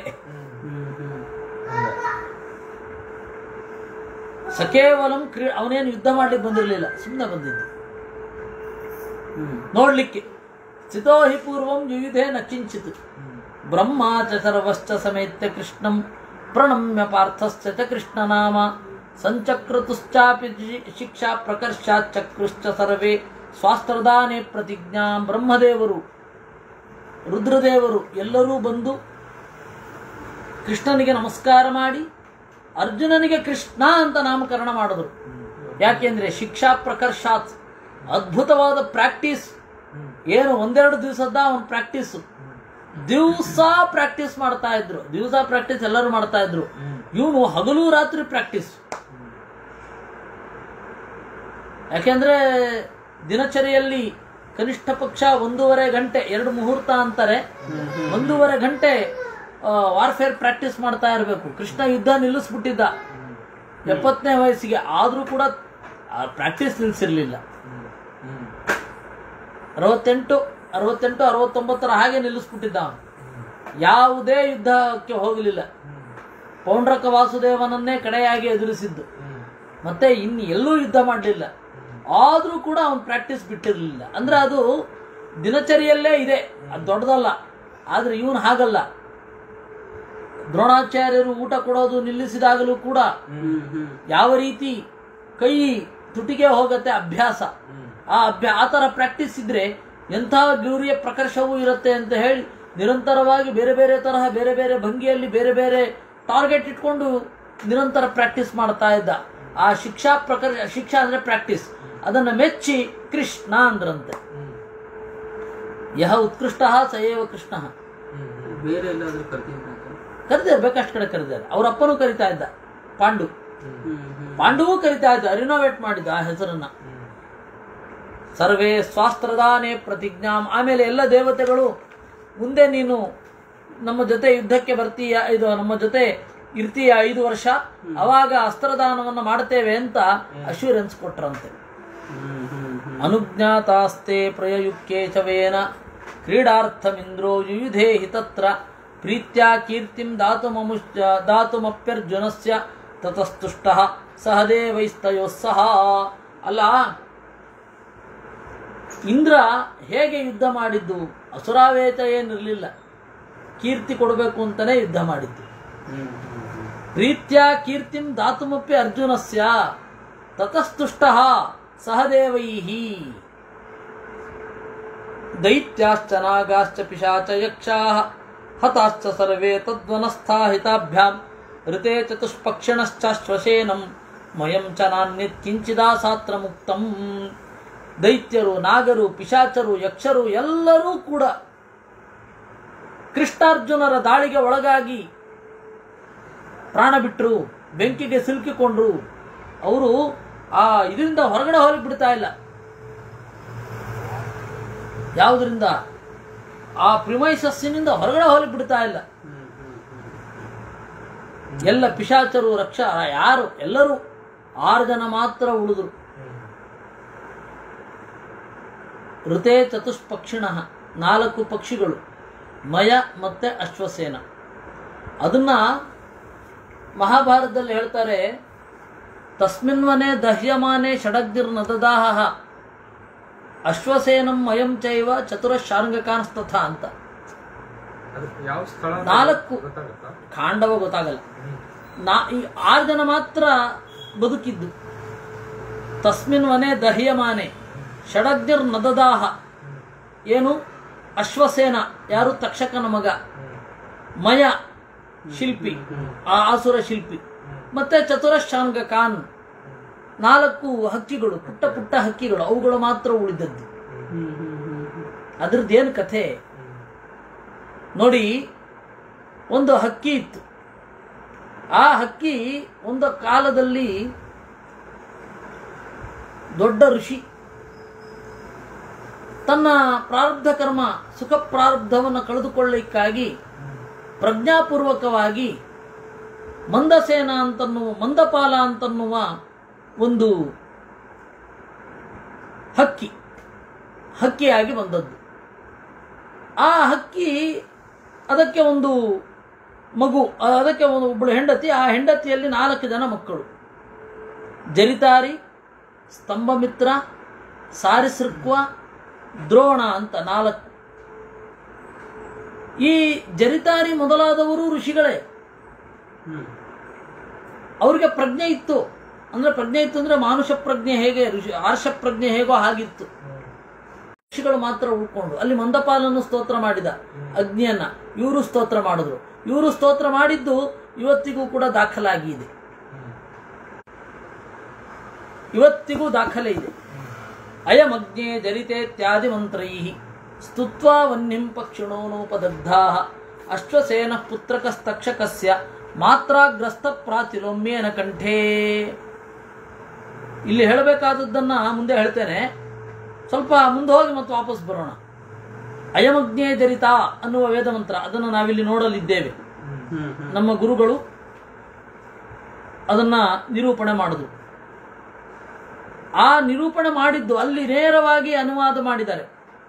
ಸಕೇವಲಂ ಕ್ರೀ ಅವನೇನು ಯುದ್ಧ ಮಾಡ್ಲಿಕ್ಕೆ ಬಂದಿರಲಿಲ್ಲ ಸುಮ್ಮನೆ ಬಂದಿದ್ದ ನೋಡ್ಲಿಕ್ಕೆ ಸ್ಥಿತೋ ಹಿ ಪೂರ್ವಂ ಯುಯುಧೇ ನ ಕಿಂಚಿತ್ ಬ್ರಹ್ಮ ಚ ಸರ್ವಶ್ಚ ಸಮೇತ್ಯ ಕೃಷ್ಣಂ ಪ್ರಣಮ್ಯ ಪಾರ್ಥಸ್ಯ ಚ ಕೃಷ್ಣನಾಮ ಸಂಚಕ್ರತುಶ್ಚಾಪಿ ಜಿ- ಶಿಕ್ಷಾ ಪ್ರಕರ್ಷಾಚ್ಚಕ್ರುಶ್ಚ ಸರ್ವೇ ಸ್ವಾಸ್ತ್ರದಾನೆ ಪ್ರತಿಜ್ಞಾ ಬ್ರಹ್ಮದೇವರು ರುದ್ರದೇವರು ಎಲ್ಲರೂ ಬಂದು ಕೃಷ್ಣನಿಗೆ ನಮಸ್ಕಾರ ಮಾಡಿ ಅರ್ಜುನನಿಗೆ ಕೃಷ್ಣ ಅಂತ ನಾಮಕರಣ ಮಾಡಿದ್ರು ಯಾಕೆಂದ್ರೆ ಶಿಕ್ಷಾ ಪ್ರಕರ್ಷಾತ್ ಅದ್ಭುತವಾದ ಪ್ರಾಕ್ಟೀಸ್ ಏನು ಒಂದೆರಡು ದಿವಸದ ಅವನ ಪ್ರಾಕ್ಟೀಸ್ ದಿವಸ ಪ್ರಾಕ್ಟೀಸ್ ಮಾಡ್ತಾ ಇದ್ರು ದಿವಸ ಪ್ರಾಕ್ಟೀಸ್ ಎಲ್ಲರೂ ಮಾಡ್ತಾ ಇದ್ರು ಇವನು ಹಗಲು ರಾತ್ರಿ ಪ್ರಾಕ್ಟೀಸ್ ಯಾಕೆಂದ್ರೆ ದಿನಚರಿಯಲ್ಲಿ ಕನಿಷ್ಠ ಪಕ್ಷ ಒಂದೂವರೆ ಗಂಟೆ ಎರಡು ಮುಹೂರ್ತ ಅಂತಾರೆ ಒಂದೂವರೆ ಗಂಟೆ ವಾರ್ಫೇರ್ ಪ್ರಾಕ್ಟೀಸ್ ಮಾಡ್ತಾ ಇರಬೇಕು ಕೃಷ್ಣ ಯುದ್ಧ ನಿಲ್ಲಿಸ್ಬಿಟ್ಟಿದ್ದ ಎಪ್ಪತ್ತನೇ ವಯಸ್ಸಿಗೆ ಆದ್ರೂ ಕೂಡ ಪ್ರಾಕ್ಟೀಸ್ ನಿಲ್ಲಿಸಿರ್ಲಿಲ್ಲ ಅರವತ್ತೆಂಟು ಅರವತ್ತೆಂಟು ಅರವತ್ತೊಂಬತ್ತರ ಹಾಗೆ ನಿಲ್ಲಿಸ್ಬಿಟ್ಟಿದ್ದ ಅವನು ಯಾವುದೇ ಯುದ್ಧಕ್ಕೆ ಹೋಗಲಿಲ್ಲ ಪೌಂಡ್ರಕ ವಾಸುದೇವನನ್ನೇ ಕಡೆಯಾಗಿ ಎದುರಿಸಿದ್ದು ಮತ್ತೆ ಇನ್ನು ಎಲ್ಲೂ ಯುದ್ಧ ಮಾಡಲಿಲ್ಲ ಆದ್ರೂ ಕೂಡ ಅವನು ಪ್ರಾಕ್ಟೀಸ್ ಬಿಟ್ಟಿರಲಿಲ್ಲ ಅಂದ್ರೆ ಅದು ದಿನಚರಿಯಲ್ಲೇ ಇದೆ ಅದು ದೊಡ್ಡದಲ್ಲ ಆದ್ರೆ ಇವನು ಹಾಗಲ್ಲ ದ್ರೋಣಾಚಾರ್ಯರು ಊಟ ಕೊಡೋದು ನಿಲ್ಲಿಸಿದಾಗಲೂ ಕೂಡ ಯಾವ ರೀತಿ ಕೈ ತುಟಿಗೆ ಹೋಗತ್ತೆ ಅಭ್ಯಾಸ ಆ ಅಭ್ಯಾ ಆ ಥರ ಪ್ರಾಕ್ಟೀಸ್ ಇದ್ರೆ ಎಂಥ ಗೌರಿಯ ಪ್ರಕರ್ಷವೂ ಇರುತ್ತೆ ಅಂತ ಹೇಳಿ ನಿರಂತರವಾಗಿ ಬೇರೆ ಬೇರೆ ತರಹ ಬೇರೆ ಬೇರೆ ಭಂಗಿಯಲ್ಲಿ ಬೇರೆ ಬೇರೆ ಟಾರ್ಗೆಟ್ ಇಟ್ಕೊಂಡು ನಿರಂತರ ಪ್ರಾಕ್ಟೀಸ್ ಮಾಡ್ತಾ ಇದ್ದ ಆ ಶಿಕ್ಷಾ ಪ್ರಕರ್ ಶಿಕ್ಷಾ ಅಂದ್ರೆ ಪ್ರಾಕ್ಟೀಸ್ ಅದನ್ನ ಮೆಚ್ಚಿ ಕೃಷ್ಣ ಅಂದ್ರಂತೆ ಯಹ ಉತ್ಕೃಷ್ಟ ಸಯೇವ ಕೃಷ್ಣ ಬೇರೆ ಎಲ್ಲಾದ್ರೂ ಕರ್ತಿದ್ರ ಕರೆದಾರೆ ಬೇಕಷ್ಟು ಕಡೆ ಕರೆದಾರೆ ಅವ್ರ ಅಪ್ಪನೂ ಕರಿತಾ ಇದ್ದ ಪಾಂಡು ಪಾಂಡುವು ಕರಿತಾ ಇದ್ದ ರಿನೋವೇಟ್ ಮಾಡಿದ್ದ ಆ ಹೆಸರನ್ನ ಸರ್ವೇ ಸ್ವಾಸ್ತ್ರದಾನೆ ಪ್ರತಿಜ್ಞಾಂ ಆಮೇಲೆ ಎಲ್ಲ ದೇವತೆಗಳು ಮುಂದೆ ನೀನು ನಮ್ಮ ಜೊತೆ ಯುದ್ಧಕ್ಕೆ ಬರ್ತೀಯ ಇದು ನಮ್ಮ ಜೊತೆ ಇರ್ತೀಯ ಐದು ವರ್ಷ ಅವಾಗ ಅಸ್ತ್ರದಾನವನ್ನ ಮಾಡ್ತೇವೆ ಅಂತ ಅಶ್ಯೂರೆನ್ಸ್ ಕೊಟ್ರಂತೆ ಅನುಜ್ಞಾತಾಸ್ತೆ ಪ್ರಯಯುಕ್ತೆ ಚವೇನ ಕ್ರೀಡಾರ್ಥಮಿಂದ್ರೋ ಯುಯುಧೇ ಹಿ ತತ್ರ ಪ್ರೀತ್ಯಾ ಕೀರ್ತಿಂ ದಾತುಮಮುಶ್ಚ ದಾತುಮಪ್ಯರ್ಜುನಸ್ಯ ತತಸ್ತುಷ್ಟ ಸಹದೇವೈಸ್ತಯೋಸ್ಸಹ ಅಲ್ಲ ಇಂದ್ರ ಹೇಗೆ ಯುದ್ಧ ಮಾಡಿದ್ದು ಅಸುರಾವೇತ ಏನಿರಲಿಲ್ಲ ಕೀರ್ತಿ ಕೊಡಬೇಕು ಅಂತಾನೆ ಯುದ್ಧ ಮಾಡಿದ್ದು ಪ್ರೀತ್ಯಾ ಕೀರ್ತಿಂ ದಾತುಮಪ್ಪಿ ಅರ್ಜುನಸ್ಯ ತತಸ್ತುಷ್ಟ ಸಹದೇವೈಹಿ ದೈತ್ಯಾಶ್ಚ ನಾಗಾಶ್ಚ ಪಿಶಾಚ ಯಕ್ಷಾಃ ಹತಾಶ್ಚ ಸರ್ವೇ ತದ್ವನಸ್ಥಾ ಹಿತಾಭ್ಯಾಂ ಋತೆ ಚತುಷ್ಪಕ್ಷಿಣಶ್ಚಾಶ್ವಸೇನಂ ಮಯಂ ಚ ನಾನ್ಯತ್ ಕಿಂಚಿದಾಸಾತ್ರ ಮುಕ್ತಂ ದೈತ್ಯರು ನಾಗರು ಪಿಶಾಚರು ಯಕ್ಷರು ಎಲ್ಲರೂ ಕೂಡ ಕೃಷ್ಣಾರ್ಜುನರ ದಾಳಿಗೆ ಒಳಗಾಗಿ ಪ್ರಾಣ ಬಿಟ್ಟರು ಬೆಂಕಿಗೆ ಸಿಲುಕಿಕೊಂಡ್ರು ಅವರು ಆ ಇದರಿಂದ ಹೊರಗಡೆ ಹೋಗಿ ಬಿಡ್ತಾ ಇಲ್ಲ ಯಾವುದರಿಂದ ಆ ಪ್ರಿಮೈಸಸ್ಸಿನಿಂದ ಹೊರಗಡೆ ಹೋಗಿ ಬಿಡ್ತಾ ಇಲ್ಲ ಎಲ್ಲ ಪಿಶಾಚರು ರಕ್ಷ ಯಾರು ಎಲ್ಲರೂ ಆರು ಜನ ಮಾತ್ರ ಉಳಿದ್ರು ಋತೆ ಚತುಷ್ಪಕ್ಷಿಣ ನಾಲ್ಕು ಪಕ್ಷಿಗಳು ಮಯ ಮತ್ತೆ ಅಶ್ವಸೇನ ಅದನ್ನ ಮಹಾಭಾರತದಲ್ಲಿ ಹೇಳ್ತಾರೆ ತಸ್ಮಿನ್ವನೆ ದಹ್ಯಮಾನೆ ಷಡಗ್ದಿರ್ ನದದಾಹ ಅಶ್ವಸೇನಂ ಮಯಂ ಚೈವ ಚತುರ ಶಾರ್ಂಗಕಾನ್ಸ್ತಥ ಅಂತ ಅದು ಯಾವ ಸ್ಥಳ ಅಂತ ನಾಲ್ಕು. ಗೊತ್ತಾಗುತ್ತಾ ಕಾಂಡವ ಗೊತ್ತಾಗಲ್ಲ ನಾ ಈ ಆರು ಜನ ಮಾತ್ರ ಬದುಕಿದ್ದು ತಸ್ಮಿನ್ ವನೆ ದಹ್ಯಮಾನೆ ಷಡಗ್ನಿರ್ ನದದಾಹ ಏನು ಅಶ್ವಸೇನ ಯಾರು ತಕ್ಷಕನ ಮಗ ಮಯ ಶಿಲ್ಪಿ ಆ ಆಸುರ ಶಿಲ್ಪಿ ಮತ್ತೆ ಚತುರಶಾಂಗ ಖಾನ್ ನಾಲ್ಕು ಹಕ್ಕಿಗಳು ಪುಟ್ಟ ಪುಟ್ಟ ಹಕ್ಕಿಗಳು ಅವುಗಳು ಮಾತ್ರ ಉಳಿದದ್ದು ಅದ್ರದ್ದೇನು ಕಥೆ ನೋಡಿ ಒಂದು ಹಕ್ಕಿ ಇತ್ತು ಆ ಹಕ್ಕಿ ಒಂದು ಕಾಲದಲ್ಲಿ ದೊಡ್ಡ ಋಷಿ ತನ್ನ ಪ್ರಾರಬ್ಧ ಕರ್ಮ ಸುಖ ಪ್ರಾರಬ್ಧವನ್ನು ಕಳೆದುಕೊಳ್ಳಿಕ್ಕಾಗಿ ಪ್ರಜ್ಞಾಪೂರ್ವಕವಾಗಿ ಮಂದಸೇನ ಅಂತನ್ನುವ ಮಂದಪಾಲ ಅಂತನ್ನುವ ಒಂದು ಹಕ್ಕಿ ಹಕ್ಕಿಯಾಗಿ ಬಂದದ್ದು ಆ ಹಕ್ಕಿ ಅದಕ್ಕೆ ಒಂದು ಮಗು ಅದಕ್ಕೆ ಒಂದು ಒಬ್ಬಳು ಹೆಂಡತಿ ಆ ಹೆಂಡತಿಯಲ್ಲಿ ನಾಲ್ಕು ಜನ ಮಕ್ಕಳು ಜರಿತಾರಿ ಸ್ತಂಭಮಿತ್ರ ಸಾರಿಸೃಕ್ವ ದ್ರೋಣ ಅಂತ ನಾಲ್ಕು ಈ ಜರಿತಾರಿ ಮೊದಲಾದವರು ಋಷಿಗಳೇ ಹ್ಮ್ ಅವ್ರಿಗೆ ಪ್ರಜ್ಞೆ ಇತ್ತು ಅಂದ್ರೆ ಪ್ರಜ್ಞೆ ಇತ್ತು ಅಂದ್ರೆ ಮಾನುಷ ಪ್ರಜ್ಞೆ ಹೇಗೆ ಋಷಿ ಆರ್ಷ ಪ್ರಜ್ಞೆ ಹೇಗೋ ಹಾಗಿತ್ತು ಋಷಿಗಳು ಮಾತ್ರ ಉಳ್ಕೊಂಡು ಅಲ್ಲಿ ಮಂದಪಾಲನ್ನು ಸ್ತೋತ್ರ ಮಾಡಿದ ಅಗ್ನಿಯನ್ನ ಇವರು ಸ್ತೋತ್ರ ಮಾಡಿದ್ರು ಇವರು ಸ್ತೋತ್ರ ಮಾಡಿದ್ದು ಇವತ್ತಿಗೂ ಕೂಡ ದಾಖಲಾಗಿದೆ ಇವತ್ತಿಗೂ ದಾಖಲೆ ಇದೆ ಅಯಮಗ್ನೇ ಜರಿತೆ ತ್ಯಾದಿ ಮಂತ್ರೈ ಸ್ತುತ್ವಾ ವನ್ಯಂ ಪಕ್ಷಿಣೋನೋಪದಗ್ಧಾ ಅಶ್ವಸೇನ ಪುತ್ರಕಸ್ತಕ್ಷಕಸ್ಯ ಮಾತ್ರಾಗ್ರಸ್ತ ಪ್ರಾತಿಲೋಮ್ಯೇನ ಕಂಠೇ ಇಲ್ಲಿ ಹೇಳಬೇಕಾದದ್ದನ್ನ ಮುಂದೆ ಹೇಳ್ತೇನೆ ಸ್ವಲ್ಪ ಮುಂದೆ ಹೋಗಿ ಮತ್ತೆ ವಾಪಸ್ ಬರೋಣ ಅಯಮಗ್ನೇ ಜರಿತ ಅನ್ನುವ ವೇದ ಮಂತ್ರ ಅದನ್ನು ನಾವಿಲ್ಲಿ ನೋಡಲಿದ್ದೇವೆ ಹ್ಮ್ ಹ್ಮ್ ನಮ್ಮ ಗುರುಗಳು ಅದನ್ನ ನಿರೂಪಣೆ ಮಾಡಿದ್ರು ಆ ನಿರೂಪಣೆ ಮಾಡಿದ್ದು ಅಲ್ಲಿ ನೇರವಾಗಿ ಅನುವಾದ ಮಾಡಿದ್ದಾರೆ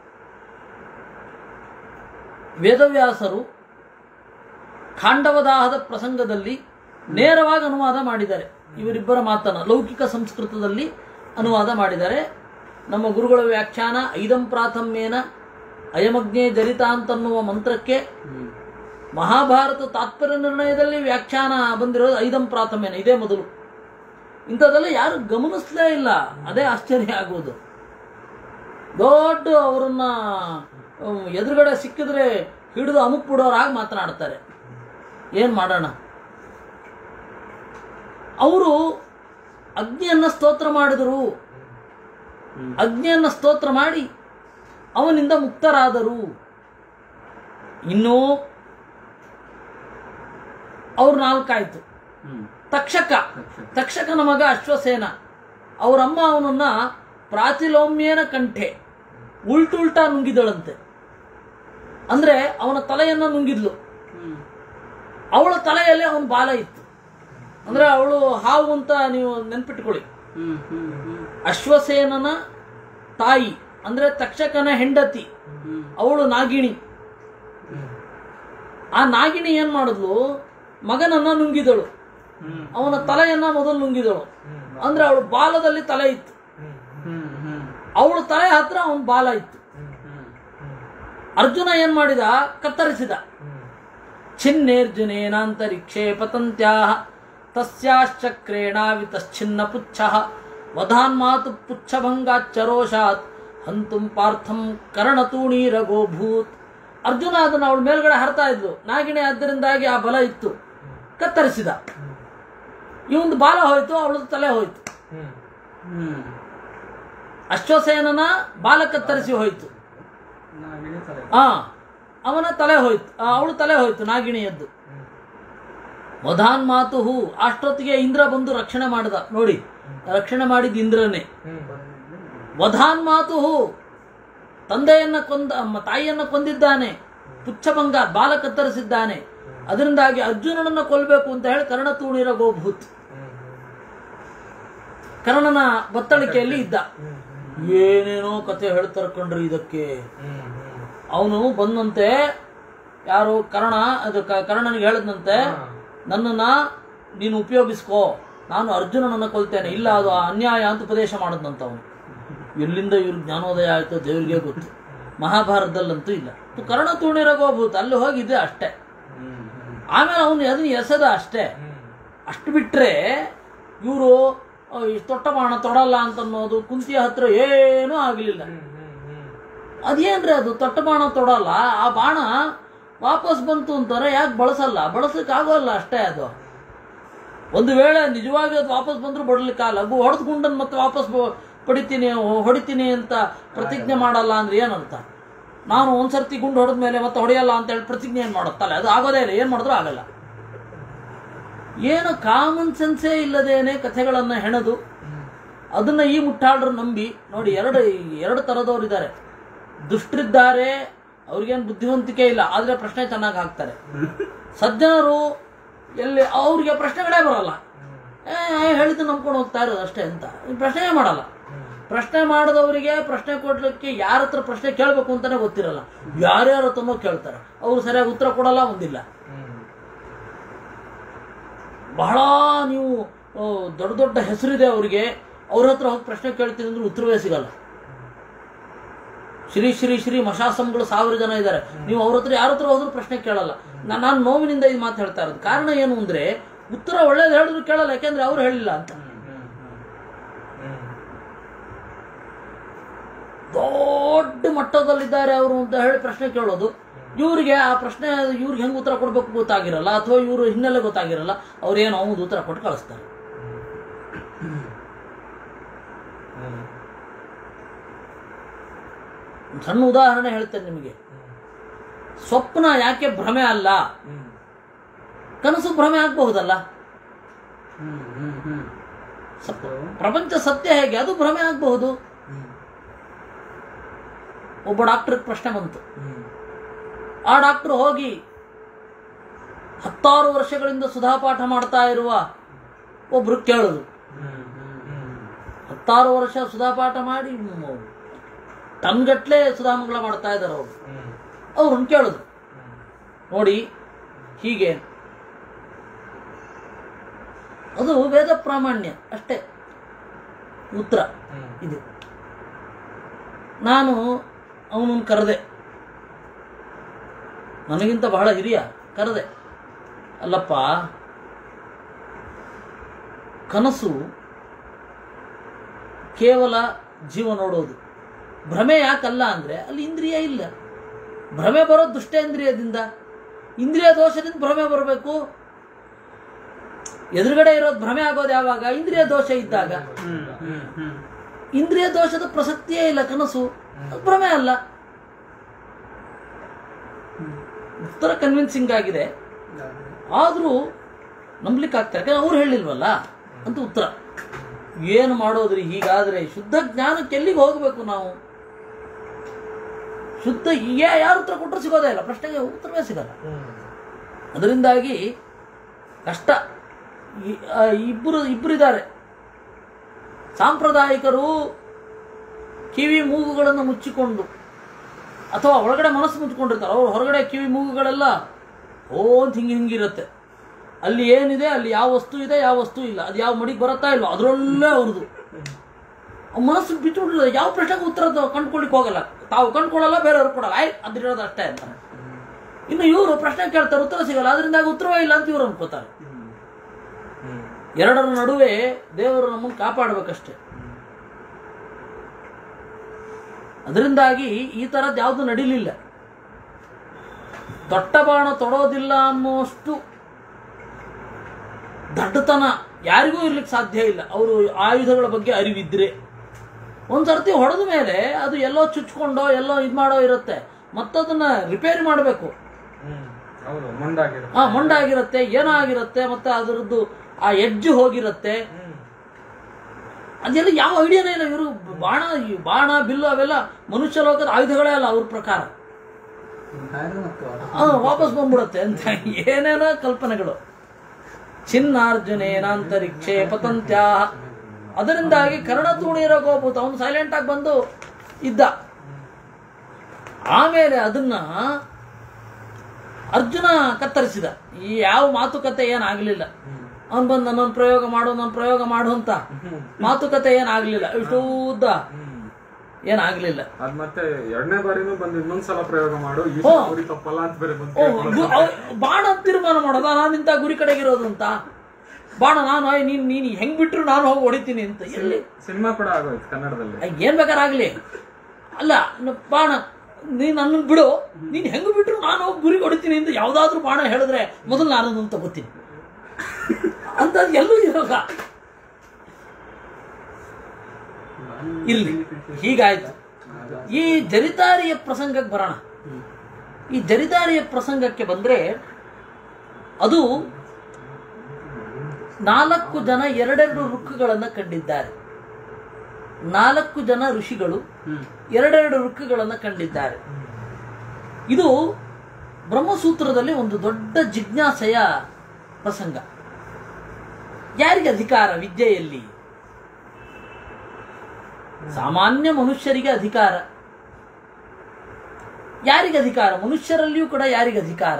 ವೇದವ್ಯಾಸರು ಖಾಂಡವದಾಹದ ಪ್ರಸಂಗದಲ್ಲಿ ನೇರವಾಗಿ ಅನುವಾದ ಮಾಡಿದ್ದಾರೆ ಇವರಿಬ್ಬರ ಮಾತನ್ನ ಲೌಕಿಕ ಸಂಸ್ಕೃತದಲ್ಲಿ ಅನುವಾದ ಮಾಡಿದ್ದಾರೆ ನಮ್ಮ ಗುರುಗಳ ವ್ಯಾಖ್ಯಾನ ಐದಂ ಪ್ರಾಥಮ್ಯೇನ ಅಯಮಗ್ನೇ ಜರಿತ ಅಂತನ್ನುವ ಮಂತ್ರಕ್ಕೆ ಹ್ಮ್ ಮಹಾಭಾರತ ತಾತ್ಪರ್ಯ ನಿರ್ಣಯದಲ್ಲಿ ವ್ಯಾಖ್ಯಾನ ಬಂದಿರೋದು ಐದಂ ಪ್ರಾಥಮ್ಯನ ಇದೇ ಮೊದಲು ಇಂಥದ್ದೆಲ್ಲ ಯಾರು ಗಮನಿಸ್ಲೇ ಇಲ್ಲ ಅದೇ ಆಶ್ಚರ್ಯ ಆಗುವುದು ದೊಡ್ಡ ಅವರನ್ನ ಅಹ್, ಎದುರುಗಡೆ ಸಿಕ್ಕಿದ್ರೆ ಹಿಡಿದು ಅಮುಕ್ ಬಿಡೋರಾಗಿ ಮಾತನಾಡ್ತಾರೆ ಏನ್ ಮಾಡೋಣ ಅವರು ಅಗ್ನಿಯನ್ನ ಸ್ತೋತ್ರ ಮಾಡಿದರು ಹ್ಮ್. ಅಗ್ನಿಯನ್ನ ಸ್ತೋತ್ರ ಮಾಡಿ ಅವನಿಂದ ಮುಕ್ತರಾದರು ಇನ್ನು ಅವ್ರು ನಾಲ್ಕಾಯ್ತು ಹ್ಮ್ ತಕ್ಷಕ ತಕ್ಷಕ. ತಕ್ಷಕನ ಮಗ ಅಶ್ವಸೇನ ಅವರಮ್ಮ ಅವನನ್ನ ಪ್ರಾತಿಲೋಮ್ಯೇನ ಕಂಠೆ ಉಲ್ಟುಲ್ಟಾ ನುಂಗಿದಳಂತೆ ಅಂದ್ರೆ ಅವನ ತಲೆಯನ್ನ ನುಂಗಿದ್ಲು ಹ್ಮ್ ಅವಳ ತಲೆಯಲ್ಲಿ ಅವನ ಬಾಲ ಇತ್ತು ಅಂದ್ರೆ ಅವಳು ಹಾವು ಅಂತ ನೀವು ನೆನ್ಪಿಟ್ಕೊಳ್ಳಿ ಹ್ಮ್ ಹ್ಮ್ ಹ್ಮ್ ಅಶ್ವಸೇನನ ತಾಯಿ ಅಂದ್ರೆ ತಕ್ಷಕನ ಹೆಂಡತಿ ಹ್ಮ್ ಅವಳು ನಾಗಿಣಿ ಆ ನಾಗಿಣಿ ಏನ್ ಮಾಡಿದ್ಲು ಮಗನನ್ನ ನುಂಗಿದಳು ಹ್ಮ್ ಅವನ ತಲೆಯನ್ನ ಮೊದಲು ನುಂಗಿದಳು ಅಂದ್ರೆ ಅವಳು ಬಾಲದಲ್ಲಿ ತಲೆ ಇತ್ತು ಹ್ಮ್ ಹ್ಮ್ ಅವಳ ತಲೆ ಹತ್ರ ಅವನ ಬಾಲ ಇತ್ತು ಹ್ಮ್ ಅರ್ಜುನ ಏನ್ ಮಾಡಿದ ಕತ್ತರಿಸಿದ ಛಿನ್ನೇರ್ಜುನೇನಾಂತರಿಕ್ಷೇ ಪತಂತ್ಯಾಹ ತಸ್ಯಾಶ್ಚಕ್ರೇಣಾವಿತಶ್ಚಿನ್ನ ಪುಚ್ಛ ವಧಾನ್ಮಾತು ಪುಚ್ಛಭಂಗಾಚ್ಚರೋಷಾತ್ ಹಂತುಂ ಪಾರ್ಥಂ ಕರ್ಣತೂಣೀರಗೋಭೂತ್ ಅರ್ಜುನ ಅದನ್ನ ಅವಳ ಮೇಲ್ಗಡೆ ಹರ್ತಾ ಇದ್ಲು ನಾಗಿಣಿ ಆದ್ದರಿಂದಾಗಿ ಆ ಬಲ ಇತ್ತು ಕತ್ತರಿಸಿದ ಇವಂದು ಬಾಲ ಹೋಯ್ತು ಅವಳದು ತಲೆ ಹೋಯ್ತು ಹ್ಮ್ ಅಶ್ವಸೇನನ ಬಾಲ ಕತ್ತರಿಸಿ ಹೋಯ್ತು ನಾಗಿಣಿ ತಲೆ ಆ ಅವನ ತಲೆ ಹೋಯ್ತು ಅವಳು ತಲೆ ಹೋಯ್ತು ನಾಗಿಣಿಯದ್ದು ವಧಾನ್ ಮಾತು ಹೂ ಅಷ್ಟೊತ್ತಿಗೆ ಇಂದ್ರ ಬಂದು ರಕ್ಷಣೆ ಮಾಡಿದ ನೋಡಿ ರಕ್ಷಣೆ ಮಾಡಿದ ಇಂದ್ರನೇ ವಧಾನ್ ಮಾತು ಹೂ ತಂದೆಯನ್ನ ಕೊಂದ ಅಮ್ಮ ತಾಯಿಯನ್ನ ಕೊಂದಿದ್ದಾನೆ ಪುಚ್ಛಭಂಗ ಬಾಲ ಕತ್ತರಿಸಿದ್ದಾನೆ ಅದರಿಂದಾಗಿ ಅರ್ಜುನನನ್ನ ಕೊಲ್ಲಬೇಕು ಅಂತ ಹೇಳಿ ಕರ್ಣ ತೂಣಿರ ಗೋಭೂತ್ ಕರ್ಣನ ಬತ್ತಳಿಕೆಯಲ್ಲಿ ಇದ್ದ ಏನೇನೋ ಕತೆ ಹೇಳ್ತಾರೆ ಕಣ್ರಿ ಇದಕ್ಕೆ ಅವನು ಬಂದಂತೆ ಯಾರು ಕರ್ಣ ಅದು ಕ- ಕರ್ಣನಿಗೆ ಹೇಳಿದಂತೆ ನನ್ನನ್ನ ನೀನು ಉಪಯೋಗಿಸ್ಕೋ ನಾನು ಅರ್ಜುನನನ್ನ ಕೊಲ್ತೇನೆ ಇಲ್ಲ ಅದು ಅನ್ಯಾಯ ಅಂತ ಉಪದೇಶ ಮಾಡಿದ್ನಂತ ಅವನು ಎಲ್ಲಿಂದ ಇವ್ರ ಜ್ಞಾನೋದಯ ಆಯ್ತು ದೇವರಿಗೆ ಗೊತ್ತು ಮಹಾಭಾರತದಲ್ಲಂತೂ ಇಲ್ಲ ತು ಕರ್ಣ ತೂಣಿರಗೋಭೂತ ಅಲ್ಲಿ ಹೋಗಿದ್ದೆ ಅಷ್ಟೇ ಆಮೇಲೆ ಅವನು ಅದನ್ನ ಎಸೆದ ಅಷ್ಟೇ ಅಷ್ಟು ಬಿಟ್ರೆ ಇವರು ತೊಟ್ಟ ಬಾಣ ತೊಡಲ್ಲ ಅಂತ ಅನ್ನೋದು ಕುಂತಿಯ ಹತ್ರ ಏನೂ ಆಗಲಿಲ್ಲ ಅದೇನ್ರಿ ಅದು ತೊಟ್ಟ ಬಾಣ ತೊಡಲ್ಲ ಆ ಬಾಣ ವಾಪಸ್ ಬಂತು ಅಂತಾರೆ ಯಾಕೆ ಬಳಸಲ್ಲ ಬಳಸಲಿಕ್ಕೆ ಆಗೋಲ್ಲ ಅಷ್ಟೇ ಅದು ಒಂದು ವೇಳೆ ನಿಜವಾಗಿ ಅದು ವಾಪಸ್ ಬಂದ್ರು ಬಡಲಿಕ್ಕಾಗಲ್ಲ ಗು ಹೊಡೆದು ಗುಂಡನ್ ಮತ್ತೆ ವಾಪಸ್ ಬ- ಪಡಿತೀನಿ ಹೊಡಿತೀನಿ ಅಂತ ಪ್ರತಿಜ್ಞೆ ಮಾಡಲ್ಲ ಅಂದ್ರೆ ಏನಂತ ನಾನು ಒಂದ್ಸರ್ತಿ ಗುಂಡು ಹೊಡೆದ ಮೇಲೆ ಮತ್ತೆ ಹೊಡೆಯಲ್ಲ ಅಂತ ಹೇಳಿ ಪ್ರತಿಜ್ಞೆ ಏನ್ ಮಾಡುತ್ತಲ್ಲ ಅದು ಆಗೋದೇ ಇಲ್ಲ ಏನ್ ಮಾಡಿದ್ರು ಆಗಲ್ಲ ಏನು ಕಾಮನ್ ಸೆನ್ಸೇ ಇಲ್ಲದೇನೆ ಕಥೆಗಳನ್ನ ಹೆಣೆದು ಅದನ್ನ ಈ ಮುಟ್ಟಾಳರು ನಂಬಿ ನೋಡಿ ಎರಡು ಎರಡು ತರದವ್ರು ಇದ್ದಾರೆ ದುಷ್ಟರಿದ್ದಾರೆ ಅವ್ರಿಗೇನು ಬುದ್ಧಿವಂತಿಕೆ ಇಲ್ಲ ಆದ್ರೆ ಪ್ರಶ್ನೆ ಚೆನ್ನಾಗಿ ಹಾಕ್ತಾರೆ ಸಜ್ಜನರು ಎಲ್ಲಿ ಅವ್ರಿಗೆ ಪ್ರಶ್ನೆಗಳೇ ಬರಲ್ಲ ಏ ಹೇಳಿದ್ದು ನಂಬ್ಕೊಂಡು ಹೋಗ್ತಾ ಇರೋದು ಅಷ್ಟೇ ಅಂತ ಪ್ರಶ್ನೆ ಮಾಡಲ್ಲ ಪ್ರಶ್ನೆ ಮಾಡದವರಿಗೆ ಪ್ರಶ್ನೆ ಕೊಡ್ಲಿಕ್ಕೆ ಯಾರ ಹತ್ರ ಪ್ರಶ್ನೆ ಕೇಳಬೇಕು ಅಂತಾನೆ ಗೊತ್ತಿರಲ್ಲ ಯಾರ್ಯಾರ ಹತ್ರನೋ ಕೇಳ್ತಾರೆ ಅವ್ರು ಸರಿಯಾಗಿ ಉತ್ತರ ಕೊಡಲ್ಲ ಒಂದಿಲ್ಲ ಬಹಳ ನೀವು ಆ, ದೊಡ್ಡ ದೊಡ್ಡ ಹೆಸರಿದೆ ಅವರಿಗೆ ಅವ್ರ ಹತ್ರ ಹೋಗಿ ಪ್ರಶ್ನೆ ಕೇಳ್ತೀನಿ ಅಂದ್ರೆ ಉತ್ತರವೇ ಸಿಗಲ್ಲ ಶ್ರೀ ಶ್ರೀ ಶ್ರೀ ಮಶಾಸಂಗಳು ಸಾವಿರ ಜನ ಇದ್ದಾರೆ ನೀವು ಅವ್ರ ಹತ್ರ ಯಾರ ಹತ್ರ ಹೋದ್ರೂ ಪ್ರಶ್ನೆ ಕೇಳಲ್ಲ ನಾ- ನಾನು ನೋವಿನಿಂದ ಇದು ಮಾತು ಹೇಳ್ತಾ ಇರೋದು ಕಾರಣ ಏನು ಅಂದ್ರೆ ಉತ್ತರ ಒಳ್ಳೇದು ಹೇಳಿದ್ರು ಕೇಳಲ್ಲ ಯಾಕೆಂದ್ರೆ ಅವ್ರು ಹೇಳಿಲ್ಲ ಅಂತ ದೊಡ್ಡ ಮಟ್ಟದಲ್ಲಿದ್ದಾರೆ ಅವರು ಅಂತ ಹೇಳಿ ಪ್ರಶ್ನೆ ಕೇಳೋದು ಇವರಿಗೆ ಆ ಪ್ರಶ್ನೆ ಇವ್ರಿಗೆ ಹೆಂಗೆ ಉತ್ತರ ಕೊಡ್ಬೇಕು ಗೊತ್ತಾಗಿರಲ್ಲ ಅಥವಾ ಇವರು ಹಿನ್ನೆಲೆ ಗೊತ್ತಾಗಿರಲ್ಲ ಅವ್ರೇನು ಅವ್ನು ಉತ್ತರ ಕೊಟ್ಟು ಕಳಿಸ್ತಾರೆ ಒಂದ್ ಸಣ್ಣ ಉದಾಹರಣೆ ಹೇಳ್ತೇನೆ ನಿಮಗೆ ಸ್ವಪ್ನ ಯಾಕೆ ಭ್ರಮೆ ಅಲ್ಲ ಕನಸು ಭ್ರಮೆ ಆಗಬಹುದಲ್ಲ ಹ್ಮ್ ಹ್ಮ್ ಹ್ಮ್ ಸತ್ಯ ಪ್ರಪಂಚ ಸತ್ಯ ಹೇಗೆ ಅದು ಭ್ರಮೆ ಆಗಬಹುದು ಒಬ್ಬ ಡಾಕ್ಟರ್ ಪ್ರಶ್ನೆ ಬಂತು ಆ ಡಾಕ್ಟರ್ ಹೋಗಿ ಹತ್ತಾರು ವರ್ಷಗಳಿಂದ ಸುಧಾಪಾಠ ಮಾಡ್ತಾ ಇರುವ ಒಬ್ರು ಕೇಳುದು ಹತ್ತಾರು ವರ್ಷ ಸುಧಾಪಾಠ ಮಾಡಿ ಮ್, ಟನ್ಗಟ್ಲೆ ಸುಧಾಮಂಗಳ ಮಾಡ್ತಾ ಇದ್ದಾರೆ ಅವರು ಅವ್ರನ್ನ ಕೇಳುದು ನೋಡಿ ಹೀಗೆ ಅದು ವೇದ ಪ್ರಾಮಾಣ್ಯ ಅಷ್ಟೇ ಉತ್ತರ ಇದು ನಾನು ಅವನನ್ನು ಕರೆದೆ ನನಗಿಂತ ಬಹಳ ಹಿರಿಯ ಕರೆದೆ ಅಲ್ಲಪ್ಪ ಕನಸು ಕೇವಲ ಜೀವ ನೋಡೋದು ಭ್ರಮೆ ಯಾಕಲ್ಲ ಅಂದ್ರೆ ಅಲ್ಲಿ ಇಂದ್ರಿಯ ಇಲ್ಲ ಭ್ರಮೆ ಬರೋದು ದುಷ್ಟೇಂದ್ರಿಯದಿಂದ ಇಂದ್ರಿಯ ದೋಷದಿಂದ ಭ್ರಮೆ ಬರಬೇಕು ಎದುರುಗಡೆ ಇರೋದು ಭ್ರಮೆ ಆಗೋದು ಯಾವಾಗ ಇಂದ್ರಿಯ ದೋಷ ಇದ್ದಾಗ ಹ್ಮ್ ಹ್ಮ್ ಹ್ಮ್ ಇಂದ್ರಿಯ ದೋಷದ ಪ್ರಸಕ್ತಿಯೇ ಇಲ್ಲ ಕನಸು ಅದು ಭ್ರಮೆ ಅಲ್ಲ ಉತ್ತರ ಕನ್ವಿನ್ಸಿಂಗ್ ಆಗಿದೆ ಆದರೂ ನಂಬ್ಲಿಕ್ಕೆ ಆಗ್ತಾರೆ ಯಾಕಂದ್ರೆ ಅವ್ರು ಹೇಳಿಲ್ವಲ್ಲ ಅಂತ ಉತ್ತರ ಏನು ಮಾಡೋದ್ರಿ ಹೀಗಾದ್ರೆ ಶುದ್ಧ ಜ್ಞಾನಕ್ಕೆ ಎಲ್ಲಿಗೆ ಹೋಗಬೇಕು ನಾವು ಶುದ್ಧ ಯಾ ಯಾರು ಉತ್ತರ ಕೊಟ್ಟರು ಸಿಗೋದೇ ಇಲ್ಲ ಪ್ರಶ್ನೆಗೆ ಉತ್ತರವೇ ಸಿಗಲ್ಲ ಅದರಿಂದಾಗಿ ಕಷ್ಟ ಈ- ಆ, ಇಬ್ಬರು ಇಬ್ಬರಿದ್ದಾರೆ ಸಾಂಪ್ರದಾಯಿಕರು ಕಿವಿ ಮೂಗುಗಳನ್ನು ಮುಚ್ಚಿಕೊಂಡು ಅಥವಾ ಒಳಗಡೆ ಮನಸ್ಸು ಮುಚ್ಕೊಂಡಿರ್ತಾರೆ ಅವ್ರು ಹೊರಗಡೆ ಕಿವಿ ಮೂಗುಗಳೆಲ್ಲ ಓ ಅಂತ ಹಿಂಗೆ ಹಿಂಗಿರುತ್ತೆ ಅಲ್ಲಿ ಏನಿದೆ ಅಲ್ಲಿ ಯಾವ ವಸ್ತು ಇದೆ ಯಾವ ವಸ್ತು ಇಲ್ಲ ಅದು ಯಾವ ಮಡಿಗೆ ಬರುತ್ತಾ ಇಲ್ವೋ ಅದರಲ್ಲೇ ಅವ್ರದ್ದು ಮನಸ್ಸು ಬಿಟ್ಬಿಟ್ಟಿರೋದು ಯಾವ ಪ್ರಶ್ನೆಗೆ ಉತ್ತರ ತ- ಕಂಡ್ಕೊಳ್ಳಿಕ್ಕೆ ಹೋಗಲ್ಲ ತಾವು ಕಂಡ್ಕೊಳ್ಳಲ್ಲ ಬೇರೆಯವ್ರು ಕೊಡಲ್ಲ ಆಯ್ತು ಅದಿರೋದು ಅಷ್ಟೇ ಅಂತಾರೆ ಇನ್ನು ಇವರು ಪ್ರಶ್ನೆ ಕೇಳ್ತಾರೆ ಉತ್ತರ ಸಿಗಲ್ಲ ಅದರಿಂದಾಗಿ ಉತ್ತರವೇ ಇಲ್ಲ ಅಂತ ಇವ್ರು ಅನ್ಕೋತಾರೆ ಎರಡರ ನಡುವೆ ದೇವರು ನಮ್ಮನ್ನು ಕಾಪಾಡಬೇಕಷ್ಟೆ ಅದರಿಂದಾಗಿ ಈ ಥರದ್ದು ಯಾವುದು ನಡೀಲಿಲ್ಲ ದೊಡ್ಡ ಬಾಣ ತೊಡೋದಿಲ್ಲ ಅನ್ನೋಷ್ಟು ದಡ್ಡತನ ಯಾರಿಗೂ ಇರ್ಲಿಕ್ಕೆ ಸಾಧ್ಯ ಇಲ್ಲ ಅವರು ಆಯುಧಗಳ ಬಗ್ಗೆ ಅರಿವಿದ್ರೆ ಒಂದ್ಸರ್ತಿ ಹೊಡೆದ ಮೇಲೆ ಅದು ಎಲ್ಲೋ ಚುಚ್ಕೊಂಡೋ ಎಲ್ಲೋ ಇದು ಮಾಡೋ ಇರುತ್ತೆ ಮತ್ತದನ್ನ ರಿಪೇರಿ ಮಾಡಬೇಕು ಹೌದು ಮಂಡಾಗಿರೋ ಆ ಮೊಂಡಾಗಿರುತ್ತೆ ಏನೋ ಆಗಿರುತ್ತೆ ಮತ್ತೆ ಅದರದ್ದು ಆ ಎಡ್ಜ್ ಹೋಗಿರುತ್ತೆ ಅದೆಲ್ಲ ಯಾವ ಐಡಿಯಾನೇ ಇಲ್ಲ ಇವರು ಬಾಣ ಈ ಬಾಣ ಬಿಲ್ಲು ಅವೆಲ್ಲ ಮನುಷ್ಯ ಲೋಕದ ಆಯುಧಗಳೇ ಅಲ್ಲ ಅವ್ರ ಪ್ರಕಾರ ಆ, ವಾಪಸ್ ಬಂದ್ಬಿಡುತ್ತೆ ಅಂತ ಏನೇನೋ ಕಲ್ಪನೆಗಳು ಚಿನ್ನಾರ್ಜುನೇನಾಂತರಿಕ್ಷೆ ಪತಂತ್ಯ ಅದರಿಂದಾಗಿ ಕರ್ಣ ತೂಣಿರೋ ಗೋಪುತ ಅವನು ಸೈಲೆಂಟ್ ಆಗಿ ಬಂದು ಇದ್ದ ಆಮೇಲೆ ಅದನ್ನ ಅರ್ಜುನ ಕತ್ತರಿಸಿದ ಈ ಯಾವ ಮಾತುಕತೆ ಏನಾಗ್ಲಿಲ್ಲ ಅವನ್ ಬಂದು ನನ್ನೊಂದು ಪ್ರಯೋಗ ಮಾಡು ನನ್ನ ಪ್ರಯೋಗ ಮಾಡು ಅಂತ ಮಾತುಕತೆ ಏನಾಗ್ಲಿಲ್ಲ ಇಷ್ಟು ಉದ್ದ ಏನಾಗ್ಲಿಲ್ಲ ಅದ್ ಮತ್ತೆ ಎರಡನೇ ಬಾರಿನೂ ಬಂದು ಇನ್ನೊಂದ್ಸಲ ಪ್ರಯೋಗ ಮಾಡು ಈ ಓ. ಗುರಿ ತಪ್ಪಲ್ಲ ಅಂತ ಬೇರೆ ಬಂದು ಓ, ಗು- ಅವ್- ಬಾಣ ಅಂತ ತೀರ್ಮಾನ ಮಾಡೋದ ನಾನು ಇಂಥ ಗುರಿ ಕಡೆಗಿರೋದು ಅಂತ ಬಾಣ ನಾನು ಅಯ್ಯ, ನೀನ್ ನೀನ್ ಹೆಂಗ್ ಬಿಟ್ರು ನಾನು ಹೋಗಿ ಹೊಡಿತೀನಿ ಅಂತ ಎಲ್ಲಿ ಸಿನಿಮಾ ಕೂಡ ಆಗೋಯ್ತು ಕನ್ನಡದಲ್ಲಿ ಅಯ್ಯ, ಏನ್ ಬೇಕಾರಾಗ್ಲಿ ಅಲ್ಲ ನ- ಬಾಣ ನೀನ್ ನನ್ನ ಬಿಡು ನೀನ್ ಹೆಂಗ್ ಬಿಟ್ರು ನಾನು ಹೋಗಿ ಗುರಿ ಹೊಡಿತೀನಿ ಅಂತ ಯಾವ್ದಾದ್ರು ಬಾಣ ಹೇಳಿದ್ರೆ ಮೊದಲು ನಾನು ಅದನ್ನ ತಗೋತೀನಿ ಅಂತ ಎಲ್ಲೂ ಇರೋಲ್ಲ ಇರ್ಲಿ ಹೀಗಾಯ್ತು ಈ ಜರಿತಾರಿಯ ಪ್ರಸಂಗಕ್ಕೆ ಬರೋಣ ಈ ಜರಿತಾರಿಯ ಪ್ರಸಂಗಕ್ಕೆ ಬಂದ್ರೆ ಅದು ನಾಲ್ಕು ಜನ ಎರಡೆರಡು ರುಕ್ಕುಗಳನ್ನು ಕಂಡಿದ್ದಾರೆ ನಾಲ್ಕು ಜನ ಋಷಿಗಳು ಎರಡೆರಡು ರುಕ್ಕುಗಳನ್ನು ಕಂಡಿದ್ದಾರೆ ಇದು ಬ್ರಹ್ಮಸೂತ್ರದಲ್ಲಿ ಒಂದು ದೊಡ್ಡ ಜಿಜ್ಞಾಸೆಯ ಪ್ರಸಂಗ ಯಾರಿಗೆ ಅಧಿಕಾರ ವಿದ್ಯೆಯಲ್ಲಿ ಸಾಮಾನ್ಯ ಮನುಷ್ಯರಿಗೆ ಅಧಿಕಾರ ಯಾರಿಗೆ ಅಧಿಕಾರ ಮನುಷ್ಯರಲ್ಲಿಯೂ ಕೂಡ ಯಾರಿಗೆ ಅಧಿಕಾರ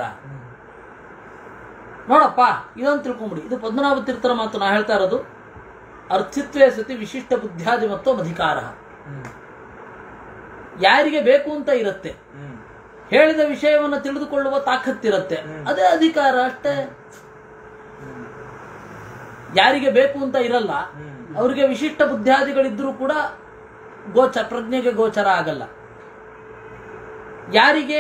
ನೋಡಪ್ಪ ಇದನ್ನು ತಿಳ್ಕೊಂಬಿಡಿ ಇದು ಪದ್ಮನಾಭ ತೀರ್ಥರ ಮಾತು ನಾ ಹೇಳ್ತಾ ಇರೋದು ಅರ್ಥಿತ್ವೇ ಸತಿ ವಿಶಿಷ್ಟ ಬುದ್ಧ್ಯಾದಿ ಮತ್ತು ಅಧಿಕಾರ ಯಾರಿಗೆ ಬೇಕು ಅಂತ ಇರುತ್ತೆ ಹ್ಮ್ ಹೇಳಿದ ವಿಷಯವನ್ನು ತಿಳಿದುಕೊಳ್ಳುವ ತಾಕತ್ತಿರುತ್ತೆ ಅದೇ ಅಧಿಕಾರ ಅಷ್ಟೇ ಯಾರಿಗೆ ಬೇಕು ಅಂತ ಇರಲ್ಲ ಅವರಿಗೆ ವಿಶಿಷ್ಟ ಬುದ್ಧಿಯಾದಿಗಳಿದ್ರೂ ಕೂಡ ಗೋಚ ಪ್ರಜ್ಞೆಗೆ ಗೋಚರ ಆಗಲ್ಲ ಯಾರಿಗೆ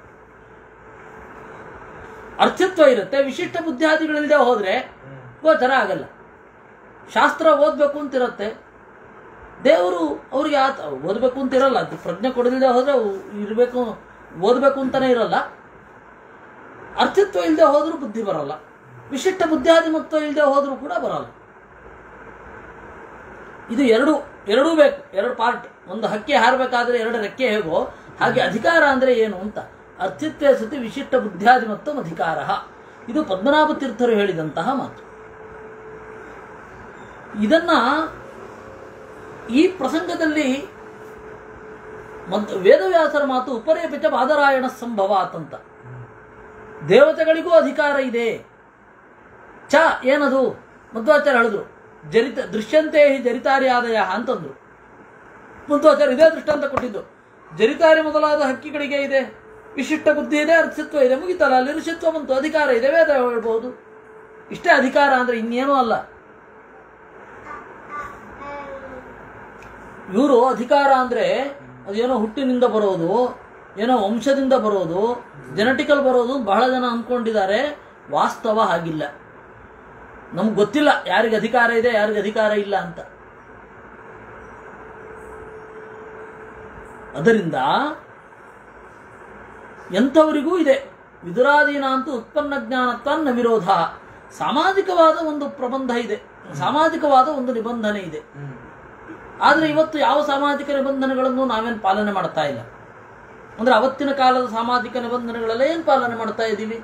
ಅರ್ಥತ್ವ ಇರುತ್ತೆ ವಿಶಿಷ್ಟ ಬುದ್ಧಿಯಾದಿಗಳಿಲ್ಲದೆ ಹೋದ್ರೆ ಗೋಚರ ಆಗಲ್ಲ ಶಾಸ್ತ್ರ ಓದ್ಬೇಕು ಅಂತಿರುತ್ತೆ ದೇವರು ಅವ್ರಿಗೆ ಆತ ಓದಬೇಕು ಅಂತ ಇರಲ್ಲ ಅದು ಪ್ರಜ್ಞೆ ಕೊಡದಿಲ್ಲದೆ ಹೋದ್ರೆ ಅವು ಇರಬೇಕು ಓದಬೇಕು ಅಂತಾನೆ ಇರಲ್ಲ ಅರ್ಥತ್ವ ಇಲ್ಲದೆ ಹೋದ್ರೂ ಬುದ್ಧಿ ಬರಲ್ಲ ವಿಶಿಷ್ಟ ಬುದ್ಧಿಯಾದಿಮತ್ವ ಇಲ್ಲದೆ ಹೋದ್ರೂ ಕೂಡ ಬರಲ್ಲ ಇದು ಎರಡು ಎರಡೂ ಬೇಕು ಎರಡು ಪಾರ್ಟ್ ಒಂದು ಹಕ್ಕಿ ಹಾರಬೇಕಾದ್ರೆ ಎರಡು ರೆಕ್ಕೆ ಹೇಗೋ ಹಾಗೆ ಅಧಿಕಾರ ಅಂದ್ರೆ ಏನು ಅಂತ ಅರ್ಥಿತ್ವೇ ಸತಿ ವಿಶಿಷ್ಟ ಬುದ್ಧಿಯಾದಿಮತ್ವ ಅಧಿಕಾರ ಇದು ಪದ್ಮನಾಭ ತೀರ್ಥರು ಹೇಳಿದಂತಹ ಮಾತು ಇದನ್ನ ಈ ಪ್ರಸಂಗದಲ್ಲಿ ಮದ್ ವೇದವ್ಯಾಸರ ಮಾತು ಉಪರೇಪಿತ ಬಾದರಾಯಣ ಸಂಭವಾತ್ ಅಂತ ದೇವತೆಗಳಿಗೂ ಅಧಿಕಾರ ಇದೆ ಚ ಏನದು ಮಧ್ವಾಚಾರ್ಯ ಹೇಳಿದ್ರು ಜರಿತ ದೃಶ್ಯಂತೆ ಹಿ ಜರಿತಾರಿ ಆದಯ ಅಂತಂದ್ರು ಮಧ್ವಾಚಾರ್ಯ ಇದೇ ದೃಷ್ಟಾಂತ ಕೊಟ್ಟಿದ್ದು ಜರಿತಾರಿ ಮೊದಲಾದ ಹಕ್ಕಿಗಳಿಗೆ ಇದೆ ವಿಶಿಷ್ಟ ಬುದ್ಧಿ ಇದೆ ಅರ್ಥತ್ವ ಇದೆ ಮುಗಿತಲ್ಲ ಅಲ್ಲಿ ಋಷಿತ್ವ ಬಂತು ಅಧಿಕಾರ ಇದೆ ವೇದ ಹೇಳ್ಬಹುದು ಇಷ್ಟೇ ಅಧಿಕಾರ ಅಂದ್ರೆ ಇನ್ನೇನೂ ಅಲ್ಲ ಇವರು ಅಧಿಕಾರ ಅಂದ್ರೆ ಅದೇನೋ ಹುಟ್ಟಿನಿಂದ ಬರೋದು ಏನೋ ವಂಶದಿಂದ ಬರೋದು ಜೆನೆಟಿಕಲ್ ಬರೋದು ಬಹಳ ಜನ ಅಂದ್ಕೊಂಡಿದ್ದಾರೆ ವಾಸ್ತವ ಹಾಗಿಲ್ಲ ನಮ್ಗೆ ಗೊತ್ತಿಲ್ಲ ಯಾರಿಗೆ ಅಧಿಕಾರ ಇದೆ ಯಾರಿಗೆ ಅಧಿಕಾರ ಇಲ್ಲ ಅಂತ ಅದರಿಂದ ಎಂಥವರಿಗೂ ಇದೆ ವಿದುರಾದೀನ ಅಂತೂ ಉತ್ಪನ್ನ ಜ್ಞಾನತ್ವನ್ನ ವಿರೋಧ ಸಾಮಾಜಿಕವಾದ ಒಂದು ಪ್ರಬಂಧ ಇದೆ ಸಾಮಾಜಿಕವಾದ ಒಂದು ನಿಬಂಧನೆ ಇದೆ ಆದ್ರೆ ಇವತ್ತು ಯಾವ ಸಾಮಾಜಿಕ ನಿಬಂಧನೆಗಳನ್ನು ನಾವೇನು ಪಾಲನೆ ಮಾಡ್ತಾ ಇಲ್ಲ ಅಂದ್ರೆ ಅವತ್ತಿನ ಕಾಲದ ಸಾಮಾಜಿಕ ನಿಬಂಧನೆಗಳೆಲ್ಲ ಏನ್ ಪಾಲನೆ ಮಾಡ್ತಾ ಇದ್ದೀವಿ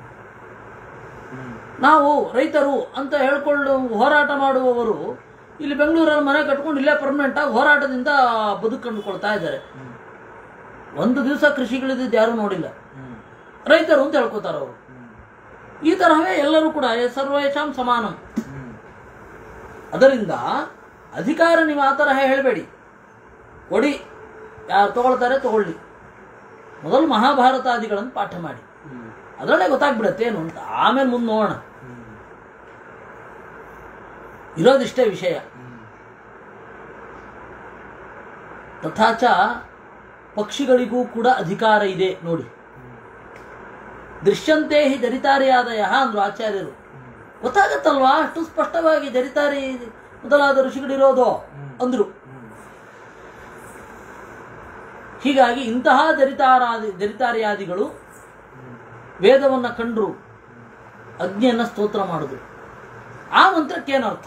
ನಾವು ರೈತರು ಅಂತ ಹೇಳ್ಕೊಂಡು ಹೋರಾಟ ಮಾಡುವವರು ಇಲ್ಲಿ ಬೆಂಗಳೂರಲ್ಲಿ ಮನೆ ಕಟ್ಕೊಂಡು ಇಲ್ಲೇ ಪರ್ಮನೆಂಟ್ ಆಗಿ ಹೋರಾಟದಿಂದ ಬದುಕೊಂಡುಕೊಳ್ತಾ ಇದ್ದಾರೆ ಒಂದು ದಿವಸ ಕೃಷಿಗಳಿದ್ದು ಯಾರು ನೋಡಿಲ್ಲ ರೈತರು ಅಂತ ಹೇಳ್ಕೊತಾರ ಅವರು ಈ ತರಹವೇ ಎಲ್ಲರೂ ಕೂಡ ಸರ್ವೇಶಾಂ ಸಮಾನಂ ಅದರಿಂದ ಅಧಿಕಾರ ನೀವು ಆ ತರಹ ಹೇಳಬೇಡಿ ಕೊಡಿ ಯಾರು ತಗೊಳ್ತಾರೆ ತಗೊಳ್ಳಿ ಮೊದಲು ಮಹಾಭಾರತಾದಿಗಳನ್ನು ಪಾಠ ಮಾಡಿ ಅದರಲ್ಲೇ ಗೊತ್ತಾಗ್ಬಿಡತ್ತೆ ಏನು ಅಂತ ಆಮೇಲೆ ಮುಂದೆ ನೋಡೋಣ ಇರೋದಿಷ್ಟೇ ವಿಷಯ ತಥಾಚ ಪಕ್ಷಿಗಳಿಗೂ ಕೂಡ ಅಧಿಕಾರ ಇದೆ ನೋಡಿ ದೃಶ್ಯಂತೆ ಹಿ ಜರಿತಾರಿಯಾದಯ ಅಂದ್ರು ಆಚಾರ್ಯರು ಗೊತ್ತಾಗತ್ತಲ್ವಾ ಅಷ್ಟು ಸ್ಪಷ್ಟವಾಗಿ ಜರಿತಾರಿ ಮೊದಲಾದ ಋಷಿಗಳಿರೋದು ಅಂದ್ರು ಹೀಗಾಗಿ ಇಂತಹ ಜರಿತಾರಾದಿ ಜರಿತಾರಿಯಾದಿಗಳು ವೇದವನ್ನ ಕಂಡ್ರು ಅಗ್ನಿಯನ್ನ ಸ್ತೋತ್ರ ಮಾಡುದು ಆ ಮಂತ್ರಕ್ಕೇನರ್ಥ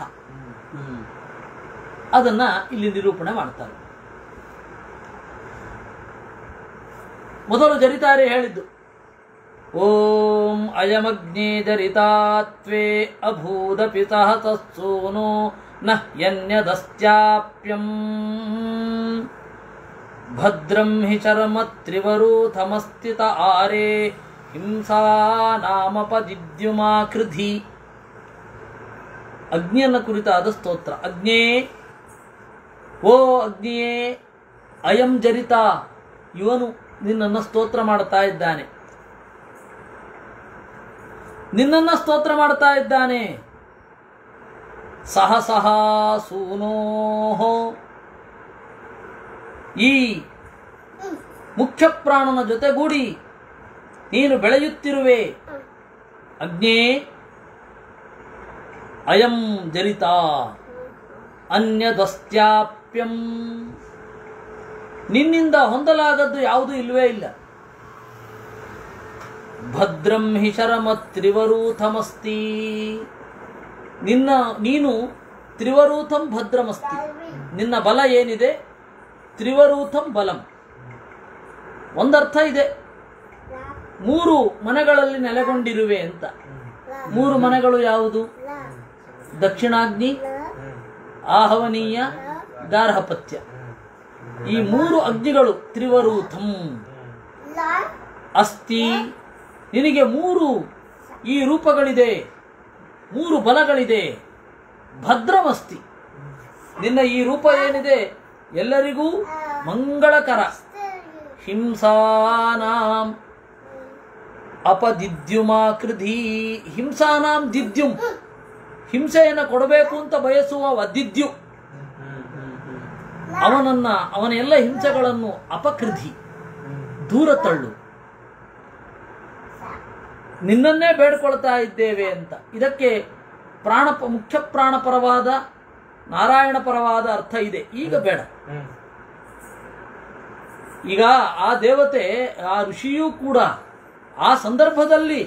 ಅದನ್ನ ಇಲ್ಲಿ ನಿರೂಪಣೆ ಮಾಡ್ತಾರೆ ಮೊದಲು ಜರಿತಾರೆ ಹೇಳಿದ್ದು ಓಂ ಅಯಮಗ್ನಿ ಜರಿತಾತ್ವೇ ಅಭೂದಪಿ ಸಹಸೂನು ನ ಯನ್ಯದಸ್ತ್ಯಾಪ್ಯಂ ಭದ್ರಂ ಹಿ ಚರ್ಮ ತ್ರಿವರೂಥಮಸ್ಥಿತ ಆರೇ ಹಿಂಸಾ ನಾಮಪದಿದ್ಯುಮಾಕೃಧಿ ಅಗ್ನಿಯನ್ನ ಕುರಿತಾದ ಸ್ತೋತ್ರ ಅಗ್ನೇ ಓ ಅಗ್ನಿಯೇ ಅಯಂ ಜರಿತ ಇವನು ನಿನ್ನನ್ನು ಸ್ತೋತ್ರ ಮಾಡ್ತಾ ಇದ್ದಾನೆ ನಿನ್ನನ್ನ ಸ್ತೋತ್ರ ಮಾಡ್ತಾ ಇದ್ದಾನೆ ಸಹ ಸಹ ಸೂನೋಹೋ ಈ ಮುಖ್ಯ ಪ್ರಾಣನ ಜೊತೆಗೂಡಿ ನೀನು ಬೆಳೆಯುತ್ತಿರುವೆ ಅಗ್ನೇ ಅಯಂ ಜರಿತ ಅನ್ಯದಸ್ತ್ಯಾಪ್ಯಂ ನಿನ್ನಿಂದ ಹೊಂದಲಾಗದ್ದು ಯಾವುದೂ ಇಲ್ವೇ ಇಲ್ಲ ಭದ್ರಂ ಹಿ ಶರಮ ತ್ರಿವರೂಥಮಸ್ತಿ ನಿನ್ನ ನೀನು ತ್ರಿವರೂಥಂ ಭದ್ರಮಸ್ತಿ ನಿನ್ನ ಬಲ ಏನಿದೆ ತ್ರಿವರೂಥಂ ಬಲಂ ಒಂದರ್ಥ ಇದೆ ಮೂರು ಮನೆಗಳಲ್ಲಿ ನೆಲೆಗೊಂಡಿರುವೆ ಅಂತ ಮೂರು ಮನೆಗಳು ಯಾವುದು ದಕ್ಷಿಣಾಗ್ನಿ ಆಹವನೀಯ ಗಾರ್ಹಪತ್ಯ ಈ ಮೂರು ಅಗ್ನಿಗಳು ತ್ರಿವರೂಥಂ ಅಸ್ತಿ ನಿನಗೆ ಮೂರು ಈ ರೂಪಗಳಿದೆ ಮೂರು ಬಲಗಳಿದೆ ಭದ್ರಮಸ್ತಿ ನಿನ್ನ ಈ ರೂಪ ಏನಿದೆ ಎಲ್ಲರಿಗೂ ಮಂಗಳಕರ ಹಿಂಸಾನಾಂ ಅಪದಿದ್ಯುಮಾಕೃಧಿ ಹಿಂಸಾನಾಂ ದಿದ್ಯುಂ ಹಿಂಸೆಯನ್ನು ಕೊಡಬೇಕು ಅಂತ ಬಯಸುವ ವದಿದ್ಯು ಅವನನ್ನ ಅವನ ಎಲ್ಲ ಹಿಂಸೆಗಳನ್ನು ಅಪಕೃಧಿ ದೂರ ತಳ್ಳು ನಿನ್ನನ್ನೇ ಬೇಡ್ಕೊಳ್ತಾ ಇದ್ದೇವೆ ಅಂತ ಇದಕ್ಕೆ ಪ್ರಾಣ ಮುಖ್ಯ ಪ್ರಾಣಪರವಾದ ನಾರಾಯಣ ಪರವಾದ ಅರ್ಥ ಇದೆ ಈಗ ಬೇಡ ಈಗ ಆ ದೇವತೆ ಆ ಋಷಿಯೂ ಕೂಡ ಆ ಸಂದರ್ಭದಲ್ಲಿ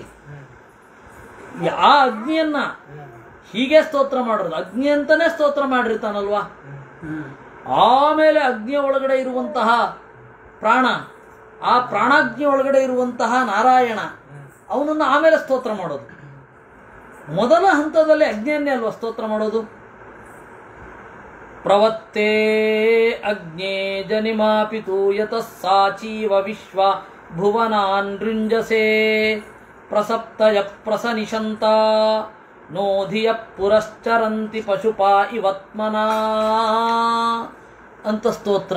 ಆ ಅಗ್ನಿಯನ್ನ ಹೀಗೆ ಸ್ತೋತ್ರ ಮಾಡೋದು ಅಗ್ನಿ ಅಂತಾನೆ ಸ್ತೋತ್ರ ಮಾಡಿರ್ತಾನಲ್ವಾ ಆಮೇಲೆ ಅಗ್ನಿಯ ಒಳಗಡೆ ಇರುವಂತಹ ಪ್ರಾಣ ಆ ಪ್ರಾಣಾಗ್ನಿ ಒಳಗಡೆ ಇರುವಂತಹ ನಾರಾಯಣ ಅವನನ್ನು ಆಮೇಲೆ ಸ್ತೋತ್ರ ಮಾಡೋದು ಮೊದಲ ಹಂತದಲ್ಲಿ ಅಗ್ನಿಯನ್ನೇ ಅಲ್ವಾ ಸ್ತೋತ್ರ ಮಾಡೋದು ಪ್ರವತ್ತೇ ಅಗ್ನೇ ಜನಿಮಾಪಿತು ಯತಃ ಸಾಚೀವ ವಿಶ್ವ ಭುವನಾನ್ ಋಂಜಸೆ ಪ್ರಸಪ್ತಯ ಪ್ರಸನಿಶಂತ ನೋಧಿಯ ಪುರಶ್ಚರಂತಿ ಪಶುಪಾ ಇವತ್ಮನಾ ಅಂತ ಸ್ತೋತ್ರ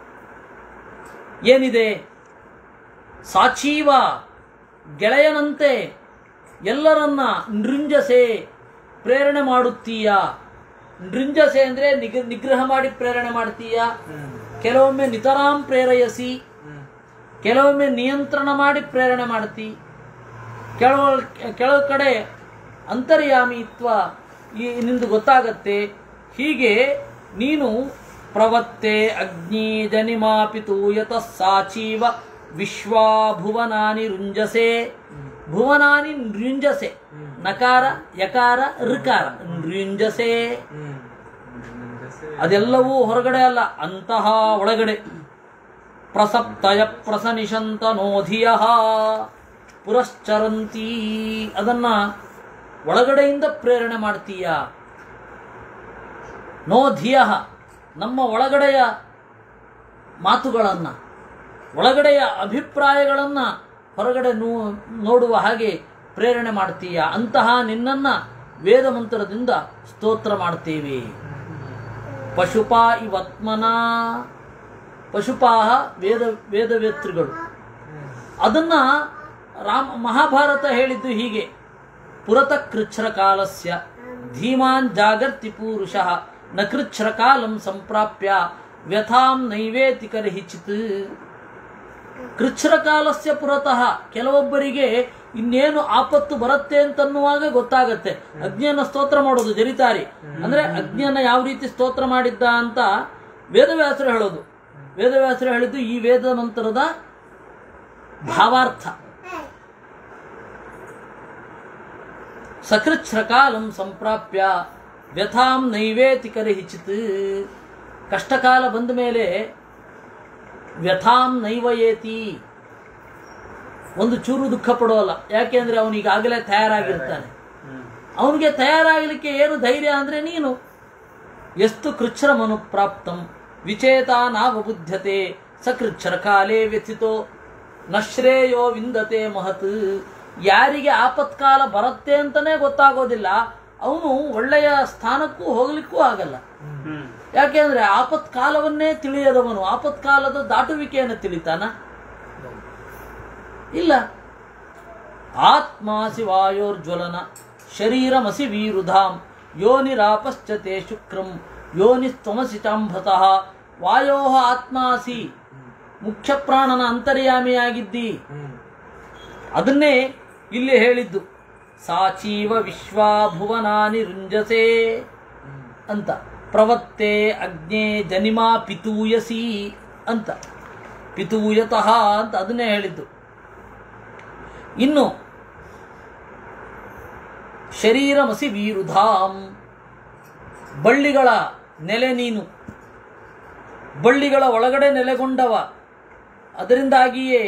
ಏನಿದೆ ಸಾಚೀವ ಗೆಳೆಯನಂತೆ ಎಲ್ಲರನ್ನ ನೃಂಜಸೆ ಪ್ರೇರಣೆ ಮಾಡುತ್ತೀಯ ನೃಂಜಸೆ ಅಂದ್ರೆ ನಿಗ್- ನಿಗ್ರಹ ಮಾಡಿ ಪ್ರೇರಣೆ ಮಾಡ್ತೀಯ ಕೆಲವೊಮ್ಮೆ ನಿತರಾಂ ಪ್ರೇರಯಸಿ ಕೆಲವೊಮ್ಮೆ ನಿಯಂತ್ರಣ ಮಾಡಿ ಪ್ರೇರಣೆ ಮಾಡ್ತಿ ಕೆಲವು ಕೆಲವು ಕಡೆ ಅಂತರ್ಯಾಮಿತ್ವ ಈ- ನಿಂದು ಗೊತ್ತಾಗತ್ತೆ ಹೀಗೆ ನೀನು ಪ್ರವತ್ತೆ ಅಗ್ನಿ ಜನಿಮಾಪಿತು ಯತಃ ಸಾಚೀವ ವಿಶ್ವಾ ಭುವನಾನಿ ರುಂಜಸೆ ಭುವನಾನಿ ನೃಂಜಸೆ ನಕಾರ ಯಕಾರ ಋಕಾರ ನೃಂಜಸೆ ಅದೆಲ್ಲವೂ ಹೊರಗಡೆ ಅಲ್ಲ ಅಂತಹ ಒಳಗಡೆ ಪ್ರಸಪ್ತಯ ಪ್ರಸನಿಶಂತ ನೋಧಿಯ ಪುರಶ್ಚರಂತಿ ಅದನ್ನ ಒಳಗಡೆಯಿಂದ ಪ್ರೇರಣೆ ಮಾಡ್ತೀಯ ನೋಧಿಯ ನಮ್ಮ ಒಳಗಡೆಯ ಮಾತುಗಳನ್ನ ಒಳಗಡೆಯ ಅಭಿಪ್ರಾಯಗಳನ್ನ ಹೊರಗಡೆ ನೋ- ನೋಡುವ ಹಾಗೆ ಪ್ರೇರಣೆ ಮಾಡ್ತೀಯ ಅಂತಹ ನಿನ್ನನ್ನ ವೇದ ಮಂತ್ರದಿಂದ ಸ್ತೋತ್ರ ಮಾಡ್ತೇವೆ ಪಶುಪಾ ಇವತ್ಮನ ಪಶುಪಾಹ ವೇದ ವೇದವೇತ್ರಿಗಳು ಅದನ್ನ ರಾಮ ಮಹಾಭಾರತ ಹೇಳಿದ್ದು ಹೀಗೆ ಪುರತ ಕೃಚ್ಛ್ರ ಕಾಲಸ್ಯ ಧೀಮಾನ್ ಜಾಗರ್ತಿ ಪೂರುಷಃ ನ ಕೃಚ್ಛ್ರ ಕಾಲಂ ಸಂಪ್ರಾಪ್ಯ ವ್ಯಥಾಂ ನೈವೇತಿ ಕರ್ಹಿಚಿತ್ ಕೃಚ್ಛ್ರ ಕಾಲಸ್ಯ ಪುರತಃ ಕೆಲವೊಬ್ಬರಿಗೆ ಇನ್ನೇನು ಆಪತ್ತು ಬರುತ್ತೆ ಅಂತನ್ನುವಾಗ ಗೊತ್ತಾಗತ್ತೆ ಅಗ್ನಿಯನ್ನ ಸ್ತೋತ್ರ ಮಾಡೋದು ಜರಿತಾರಿ ಅಂದ್ರೆ ಅಗ್ನಿಯನ್ನ ಯಾವ ರೀತಿ ಸ್ತೋತ್ರ ಮಾಡಿದ್ದ ಅಂತ ವೇದವ್ಯಾಸರು ಹೇಳೋದು ವೇದವ್ಯಾಸರು ಹೇಳಿದ್ದು ಈ ವೇದ ಮಂತ್ರದ ಭಾವಾರ್ಥ ಸಕೃಚ್ಛ್ರಕಾಲಂ ಸಂಪ್ರಾಪ್ಯ ವ್ಯಥಾಂ ನೈವೇತಿ ಕರಿಹಿಚಿತ್ ಕಷ್ಟಕಾಲ ಬಂದ ಮೇಲೆ ವ್ಯಥಾಂ ನೈವಯೇತಿ ಒಂದು ಚೂರು ದುಃಖ ಪಡೋಲ್ಲ ಯಾಕೆಂದ್ರೆ ಅವನು ಈಗಾಗಲೇ ತಯಾರಾಗಿರ್ತಾನೆ ಅವನಿಗೆ ತಯಾರಾಗಲಿಕ್ಕೆ ಏನು ಧೈರ್ಯ ಅಂದ್ರೆ ನೀನು ಎಷ್ಟು ಕೃಚ್ಛ್ರಮನು ಪ್ರಾಪ್ತಂ ವಿಚೇತ ನಾವಬುದ್ಧತೆ ಸಕೃಚ್ಛ್ರ ಕಾಲೇ ವ್ಯಥಿತೋ ನಶ್ರೇಯೋ ವಿಂದತೆ ಮಹತ್ ಯಾರಿಗೆ ಆಪತ್ಕಾಲ ಬರುತ್ತೆ ಅಂತಾನೆ ಗೊತ್ತಾಗೋದಿಲ್ಲ ಅವನು ಒಳ್ಳೆಯ ಸ್ಥಾನಕ್ಕೂ ಹೋಗ್ಲಿಕ್ಕೂ ಆಗಲ್ಲ ಯಾಕೆಂದ್ರೆ ಆಪತ್ಕಾಲವನ್ನೇ ತಿಳಿಯದವನು ಆಪತ್ಕಾಲದ ದಾಟುವಿಕೆಯನ್ನು ತಿಳಿತಾನ ಇಲ್ಲ ಆತ್ಮಾಸಿ ವಾಯೋರ್ಜ್ವಲನ ಶರೀರಮಸಿ ವೀರುಧಾಂ ಯೋನಿರಾಪಶ್ಚತೆ ಶುಕ್ರಂ ಯೋನಿಸ್ತ್ವಮಸಿ ಚಾಂಭತಃ ವಾಯೋ ಆತ್ಮಾಸಿ ಮುಖ್ಯ ಪ್ರಾಣನ ಅಂತರ್ಯಾಮಿಯಾಗಿದ್ದಿ ಅದನ್ನೇ ಇಲ್ಲಿ ಹೇಳಿದ್ದು ಸಾಚೀವ ವಿಶ್ವಾ ಭುವನಾನಿ ರುಂಜಸೆ ಅಂತ ಪ್ರವತ್ತೆ ಅಗ್ನೇ ಜನಿಮಾ ಪಿತೂಯಸಿ ಅಂತ ಪಿತೂಯತಃ ಅಂತ ಅದನ್ನೇ ಹೇಳಿದ್ದು ಇನ್ನು ಶರೀರಮಸಿ ವೀರುಧಾಂ ಬಳ್ಳಿಗಳ ನೆಲೆ ನೀನು ಬಳ್ಳಿಗಳ ಒಳಗಡೆ ನೆಲೆಗೊಂಡವ ಅದರಿಂದಾಗಿಯೇ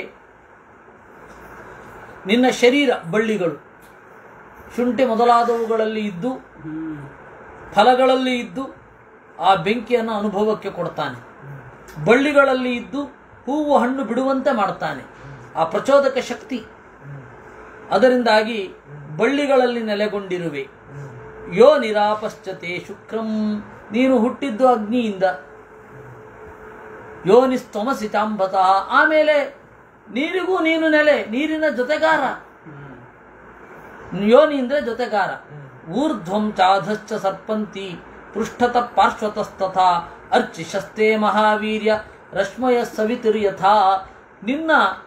ನಿನ್ನ ಶರೀರ ಬಳ್ಳಿಗಳು ಶುಂಠಿ ಮೊದಲಾದವುಗಳಲ್ಲಿ ಇದ್ದು ಫಲಗಳಲ್ಲಿ ಇದ್ದು ಆ ಬೆಂಕಿಯನ್ನು ಅನುಭವಕ್ಕೆ ಕೊಡ್ತಾನೆ ಬಳ್ಳಿಗಳಲ್ಲಿ ಇದ್ದು ಹೂವು ಹಣ್ಣು ಬಿಡುವಂತೆ ಮಾಡ್ತಾನೆ ಆ ಪ್ರಚೋದಕ ಶಕ್ತಿ ಅದರಿಂದಾಗಿ ಬಳ್ಳಿಗಳಲ್ಲಿ ನೆಲೆಗೊಂಡಿರುವೆ ಯೋ ನಿರಾಪಶ್ಚತೆ ಶುಕ್ರಂ ನೀನು ಹುಟ್ಟಿದ್ದು ಅಗ್ನಿಯಿಂದ ಯೋನಿಸ್ತಮಸಿ ಚಾಂಬತ ಆಮೇಲೆ ನೀರಿಗೂ ನೀನು ನೆಲೆ ನೀರಿನ ಜೊತೆಗಾರ ಯೋನಿ ಅಂದ್ರೆ ಜೊತೆಗಾರ ಊರ್ಧ್ವಂ ಚಾಧಶ್ಚ ಸರ್ಪಂತಿ ಪೃಷ್ಠತ ಪಾರ್ಶ್ವತಸ್ತಥಾ ಅರ್ಚಿಶಸ್ತೆ ಮಹಾವೀರ್ಯ ರಶ್ಮಯ ಸವಿತಿರ್ಯಥಾ ನಿನ್ನ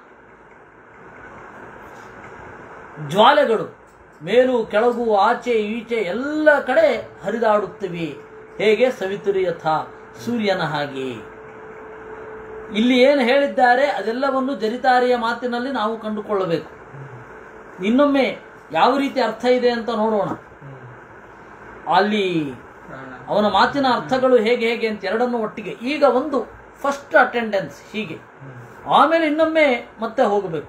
ಜ್ವಾಲೆಗಳು ಮೇಲು ಕೆಳಗು ಆಚೆ ಈಚೆ ಎಲ್ಲ ಕಡೆ ಹರಿದಾಡುತ್ತಿವೆ ಹೇಗೆ ಸವಿತುರಿಯಥ ಸೂರ್ಯನ ಹಾಗೆ ಇಲ್ಲಿ ಏನು ಹೇಳಿದ್ದಾರೆ ಅದೆಲ್ಲವನ್ನು ಜರಿತಾರಿಯ ಮಾತಿನಲ್ಲಿ ನಾವು ಕಂಡುಕೊಳ್ಳಬೇಕು ಇನ್ನೊಮ್ಮೆ ಯಾವ ರೀತಿ ಅರ್ಥ ಇದೆ ಅಂತ ನೋಡೋಣ ಅಲ್ಲಿ ಪ್ರಾಣ ಅವನ ಮಾತಿನ ಅರ್ಥಗಳು ಹೇಗೆ ಹೇಗೆ ಅಂತ ಎರಡನ್ನು ಒಟ್ಟಿಗೆ ಈಗ ಒಂದು ಫಸ್ಟ್ ಅಟೆಂಡೆನ್ಸ್ ಹೀಗೆ ಆಮೇಲೆ ಇನ್ನೊಮ್ಮೆ ಮತ್ತೆ ಹೋಗಬೇಕು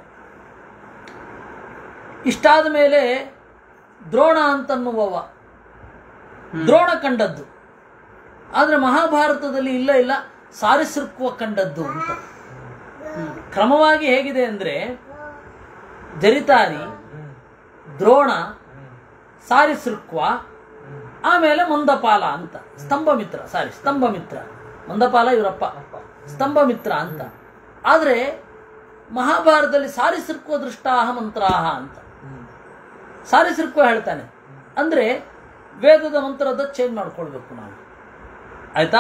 ಇಷ್ಟಾದ ಮೇಲೆ ದ್ರೋಣ ಅಂತನ್ನುವವ ದ್ರೋಣ ಕಂಡದ್ದು ಆದ್ರೆ ಮಹಾಭಾರತದಲ್ಲಿ ಇಲ್ಲ ಇಲ್ಲ ಸಾರಿಸೃಕ್ವ ಕಂಡದ್ದು ಅಂತ ಕ್ರಮವಾಗಿ ಹೇಗಿದೆ ಅಂದ್ರೆ ಜರಿತಾರಿ ದ್ರೋಣ ಸಾರಿಸೃಕ್ವ ಆಮೇಲೆ ಮಂದಪಾಲ ಅಂತ ಸ್ತಂಭಮಿತ್ರ ಸಾರಿ ಸ್ತಂಭಮಿತ್ರ ಮಂದಪಾಲ ಇವರಪ್ಪ ಸ್ತಂಭಮಿತ್ರ ಅಂತ ಆದ್ರೆ ಮಹಾಭಾರತದಲ್ಲಿ ಸಾರಿಸೃಕ್ವ ದೃಷ್ಟಾಹ ಮಂತ್ರಾಹ ಅಂತ ಸಾರಿಸೃಕ್ವ ಹೇಳ್ತಾನೆ ಅಂದ್ರೆ ವೇದದ ಮಂತ್ರದ ಚೇಂಜ್ ಮಾಡ್ಕೊಳ್ಬೇಕು ನಾವು ಆಯ್ತಾ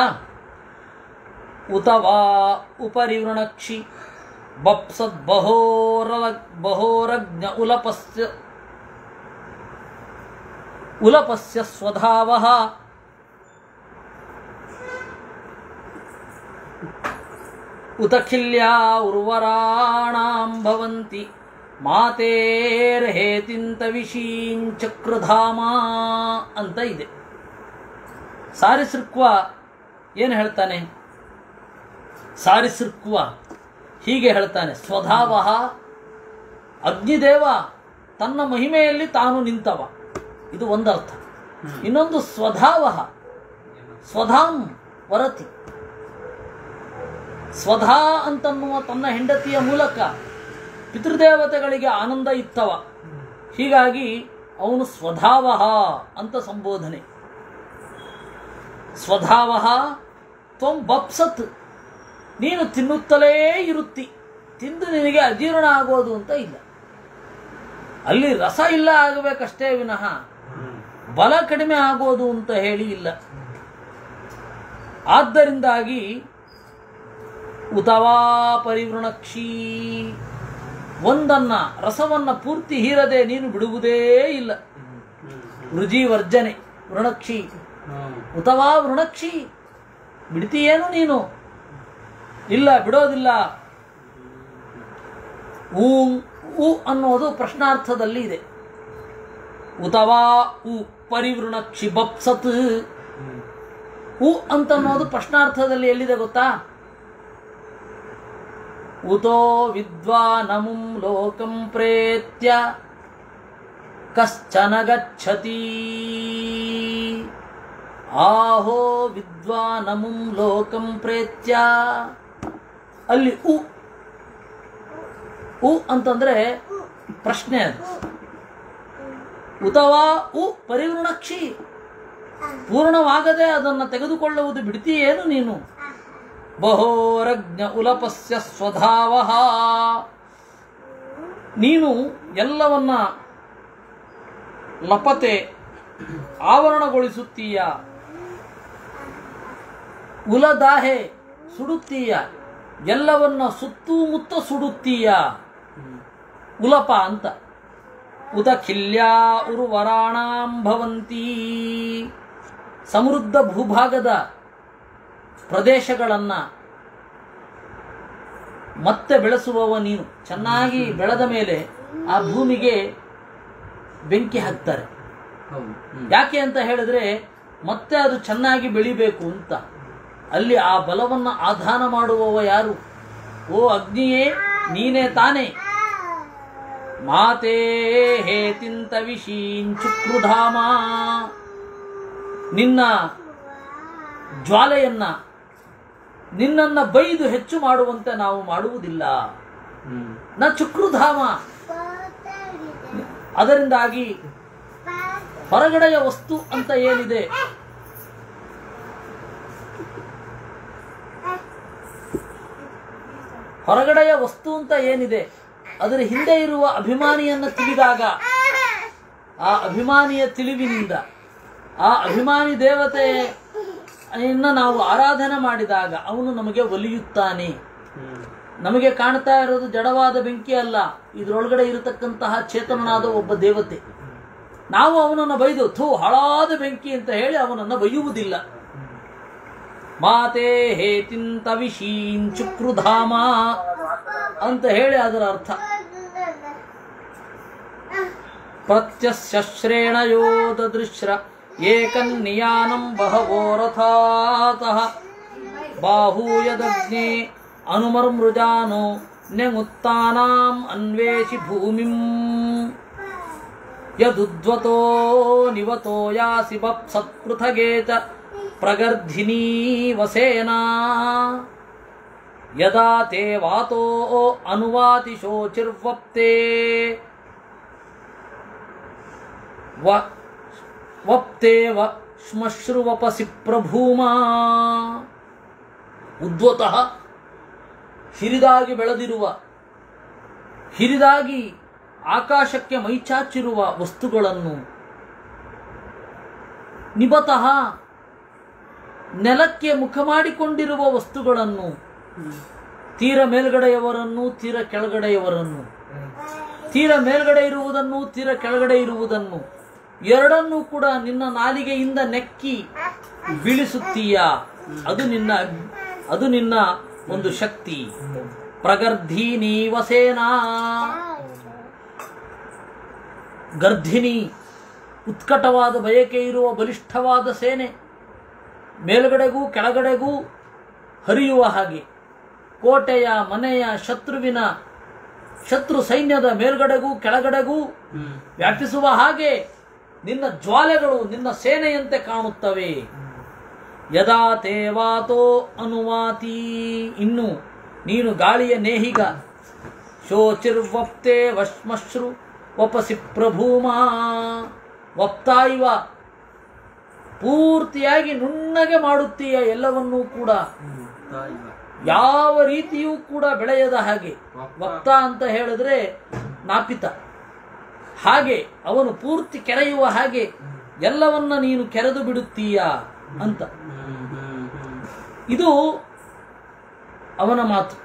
ಉತವಾ ಉಪರಿವೃಣಕ್ಷಿ ಬಪ್ಸದ್ ಬಹೋರ ಬಹೋರಜ್ಞ ಉಲಪಸ್ಯ ಉಲಪಸ್ಯ ಸ್ವಧಾವಃ ಉತಖಿಲ್ಯಾ ಉರ್ವರಾಣಾಂ ಭವಂತಿ ಮಾತೇರ್ಹೇತಿಂತ ವಿಶೀಂಚಕ್ರಧಾಮ ಅಂತ ಇದೆ ಸಾರಿಸೃಕ್ವ ಏನು ಹೇಳ್ತಾನೆ ಸಾರಿಸೃಕ್ವ ಹೀಗೆ ಹೇಳ್ತಾನೆ ಸ್ವಧಾವಃ ಅಗ್ನಿದೇವ ತನ್ನ ಮಹಿಮೆಯಲ್ಲಿ ತಾನು ನಿಂತವ ಇದು ಒಂದರ್ಥ ಇನ್ನೊಂದು ಸ್ವಧಾವಹ ಸ್ವಧಾಂ ವರತಿ ಸ್ವಧಾ ಅಂತನ್ನುವ ತನ್ನ ಹೆಂಡತಿಯ ಮೂಲಕ ಪಿತೃದೇವತೆಗಳಿಗೆ ಆನಂದ ಇತ್ತವ ಹೀಗಾಗಿ ಅವನು ಸ್ವಧಾವಹ ಅಂತ ಸಂಬೋಧನೆ ಸ್ವಧಾವಹ ತ್ವಂ ಬಪ್ಸತ್ ನೀನು ತಿನ್ನುತ್ತಲೇ ಇರುತ್ತಿ ತಿಂದು ನಿನಗೆ ಅಜೀರ್ಣ ಆಗೋದು ಅಂತ ಇಲ್ಲ ಅಲ್ಲಿ ರಸ ಇಲ್ಲ ಆಗಬೇಕಷ್ಟೇ ವಿನಃ ಬಲ ಕಡಿಮೆ ಆಗೋದು ಅಂತ ಹೇಳಿ ಇಲ್ಲ ಆದ್ದರಿಂದಾಗಿ ಉತವಾ ಪರಿವೃಣಕ್ಷಿ ಒಂದನ್ನ ರಸವನ್ನ ಪೂರ್ತಿ ಹೀರದೆ ನೀನು ಬಿಡುವುದೇ ಇಲ್ಲ ವೃಜಿ ವರ್ಜನೆ ವೃಣಕ್ಷಿ ಉತವಾ ವೃಣಕ್ಷಿ ಬಿಡ್ತೀಯೇನು ನೀನು ಇಲ್ಲ ಬಿಡೋದಿಲ್ಲ ಊ ಉ ಅನ್ನೋದು ಪ್ರಶ್ನಾರ್ಥದಲ್ಲಿ ಇದೆ ಉತವಾ ಉ ಪರಿವೃಣಕ್ಷಿ ಬಪ್ಸತ್ ಉ ಅಂತನ್ನೋದು ಪ್ರಶ್ನಾರ್ಥದಲ್ಲಿ ಎಲ್ಲಿದೆ ಗೊತ್ತಾ ಉತೋ ವಿದ್ವಾನಮುಂ ಲೋಕಂ ಪ್ರೇತ್ಯ ಕಶ್ಚನ ಗಚ್ಚತಿ ಆಹೋ ವಿದ್ವಾನಮುಂ ಲೋಕಂ ಪ್ರೇತ್ಯ ಅಲ್ಲಿ ಉ ಉ ಅಂತಂದ್ರೆ ಪ್ರಶ್ನೆ ಅದು ಉತವಾ ಉ ಪರಿವೃಣಕ್ಷಿ ಪೂರ್ಣವಾಗದೆ ಅದನ್ನು ತೆಗೆದುಕೊಳ್ಳುವುದು ಬಿಡ್ತೀಯೇನು ನೀನು ಬಹೋರಜ್ಞ ಉಲಪಸ್ಯ ಸ್ವಧಾವಹ ನೀನು ಎಲ್ಲವನ್ನ ಲಪತೆ ಆವರಣಗೊಳಿಸುತ್ತೀಯ ಉಲದಾಹೆ ಸುಡುತ್ತೀಯ ಎಲ್ಲವನ್ನ ಸುತ್ತಮುತ್ತ ಸುಡುತ್ತೀಯ ಉಲಪ ಅಂತ ಉದಖಿಲ್ಯಾ ಉರುವರಾಣಾಂ ಭವಂತಿ ಸಮೃದ್ಧ ಭೂಭಾಗದ ಪ್ರದೇಶಗಳನ್ನ ಮತ್ತೆ ಬೆಳೆಸುವವ ನೀನು ಚೆನ್ನಾಗಿ ಬೆಳೆದ ಮೇಲೆ ಆ ಭೂಮಿಗೆ ಬೆಂಕಿ ಹಾಕ್ತಾರೆ ಹೌದು ಹ್ಮ್. ಯಾಕೆ ಅಂತ ಹೇಳಿದ್ರೆ ಮತ್ತೆ ಅದು ಚೆನ್ನಾಗಿ ಬೆಳಿಬೇಕು ಅಂತ ಅಲ್ಲಿ ಆ ಬಲವನ್ನ ಆಧಾನ ಮಾಡುವವ ಯಾರು ಓ ಅಗ್ನಿಯೇ ನೀನೇ ತಾನೇ ಮಾತೇ ಹೇತಿಂತ ವಿಶೀಂಚುಕ್ರುಧಾಮ ನಿನ್ನ ಜ್ವಾಲೆಯನ್ನ ನಿನ್ನನ್ನ ಬೈದು ಹೆಚ್ಚು ಮಾಡುವಂತೆ ನಾವು ಮಾಡುವುದಿಲ್ಲ ಹ್ಮ್. ನ ಚುಕ್ರುಧಾಮ ಅದರಿಂದಾಗಿ ಹೊರಗಡೆಯ ವಸ್ತು ಅಂತ ಏನಿದೆ ಹೊರಗಡೆಯ ವಸ್ತು ಅಂತ ಏನಿದೆ ಅದರ ಹಿಂದೆ ಇರುವ ಅಭಿಮಾನಿಯನ್ನು ತಿಳಿದಾಗ ಆ ಅಭಿಮಾನಿಯ ತಿಳಿವಿನಿಂದ ಆ ಅಭಿಮಾನಿ ದೇವತೆ ಇನ್ನ ನಾವು ಆರಾಧನೆ ಮಾಡಿದಾಗ ಅವನು ನಮಗೆ ಒಲಿಯುತ್ತಾನೆ ನಮಗೆ ಕಾಣ್ತಾ ಇರೋದು ಜಡವಾದ ಬೆಂಕಿ ಅಲ್ಲ ಇದರೊಳಗಡೆ ಇರತಕ್ಕಂತಹ ಚೇತನನಾದ ಒಬ್ಬ ದೇವತೆ ನಾವು ಅವನನ್ನು ಬೈದು ಥೂ ಹಳಾದ ಬೆಂಕಿ ಅಂತ ಹೇಳಿ ಅವನನ್ನು ಬೈಯುವುದಿಲ್ಲ ಮಾತೆ ಹೇತಿಂತ ವಿಶೀನ್ ಚುಕ್ರುಧಾಮ ಅಂತ ಹೇಳಿ ಅದರ ಅರ್ಥ ಪ್ರತ್ಯಶ್ರೇಣ ಯೋದೃಶ್ರ ಏಕನ್ನಿಯಾನಂ ಬಹವೋ ರಥಾತಃ ಬಾಹೂಯದಗ್ನೆ ಅನುಮರ್ಮೃಜಾನೋ ನ್ಯಂಗುತ್ತಾನಾಂ ಅನ್ವೇಷಿ ಭೂಮಿಂ ಯದುದ್ವತೋ ನಿವತೋ ಯಾಸಿ ಬಪ್ಸತ್ಪೃಥಗೆ ಚ ಪ್ರಗರ್ಧಿನೀ ವಸೇನಾ ಯದಾ ತೇ ವಾತೋ ಅನುವಾತಿ ಶೋಚಿರ್ವಪ್ತೆ ವ ವಪ್ತೇವ ಶ್ಮಶ್ರುವಪಸಿ ಪ್ರಭೂಮಾ ಉದ್ವತಃ ಹಿರಿದಾಗಿ ಬೆಳೆದಿರುವ ಹಿರಿದಾಗಿ ಆಕಾಶಕ್ಕೆ ಮೈಚಾಚಿರುವ ವಸ್ತುಗಳನ್ನು ನಿಬತಃ ನೆಲಕ್ಕೆ ಮುಖ ಮಾಡಿಕೊಂಡಿರುವ ವಸ್ತುಗಳನ್ನು ತೀರ ಮೇಲ್ಗಡೆಯವರನ್ನು ತೀರ ಕೆಳಗಡೆಯವರನ್ನು ತೀರ ಮೇಲ್ಗಡೆ ಇರುವುದನ್ನು ತೀರ ಕೆಳಗಡೆ ಇರುವುದನ್ನು ಎರಡನ್ನೂ ಕೂಡ ನಿನ್ನ ನಾಲಿಗೆಯಿಂದ ನೆಕ್ಕಿ ಬೀಳಿಸುತ್ತೀಯ ಅದು ನಿನ್ನ ಅದು ನಿನ್ನ ಒಂದು ಶಕ್ತಿ ಪ್ರಗರ್ಧೀನಿ ವಸೇನಾ ಗರ್ಧಿನಿ ಉತ್ಕಟವಾದ ಬಯಕೆ ಇರುವ ಬಲಿಷ್ಠವಾದ ಸೇನೆ ಮೇಲ್ಗಡೆಗೂ ಕೆಳಗಡೆಗೂ ಹರಿಯುವ ಹಾಗೆ ಕೋಟೆಯ ಮನೆಯ ಶತ್ರುವಿನ ಶತ್ರು ಸೈನ್ಯದ ಮೇಲ್ಗಡೆಗೂ ಕೆಳಗಡೆಗೂ ವ್ಯಾಪಿಸುವ ಹಾಗೆ ನಿನ್ನ ಜ್ವಾಲೆಗಳು ನಿನ್ನ ಸೇನೆಯಂತೆ ಕಾಣುತ್ತವೆ ಯದಾ ತೇವಾತೋ ಅನುವಾತಿ ಇನ್ನು ನೀನು ಗಾಳಿಯ ನೇಹಿಗ ಶೋಚಿರ್ವಪ್ತೆ ವಶ್ಮಶ್ರು ವಪಸಿ ಪ್ರಭೂಮ ವಪ್ತಾ ಇವ ಪೂರ್ತಿಯಾಗಿ ನುಣ್ಣಗೆ ಮಾಡುತ್ತೀಯ ಎಲ್ಲವನ್ನೂ ಕೂಡ ಯಾವ ರೀತಿಯೂ ಕೂಡ ಬೆಳೆಯದ ಹಾಗೆ ವಕ್ತ ಅಂತ ಹೇಳಿದ್ರೆ ನಾಪಿತ ಹಾಗೆ ಅವನು ಪೂರ್ತಿ ಕೆರೆಯುವ ಹಾಗೆ ಎಲ್ಲವನ್ನ ನೀನು ಕೆರೆದು ಬಿಡುತ್ತೀಯ ಅಂತ ಇದು ಅವನ ಮಾತು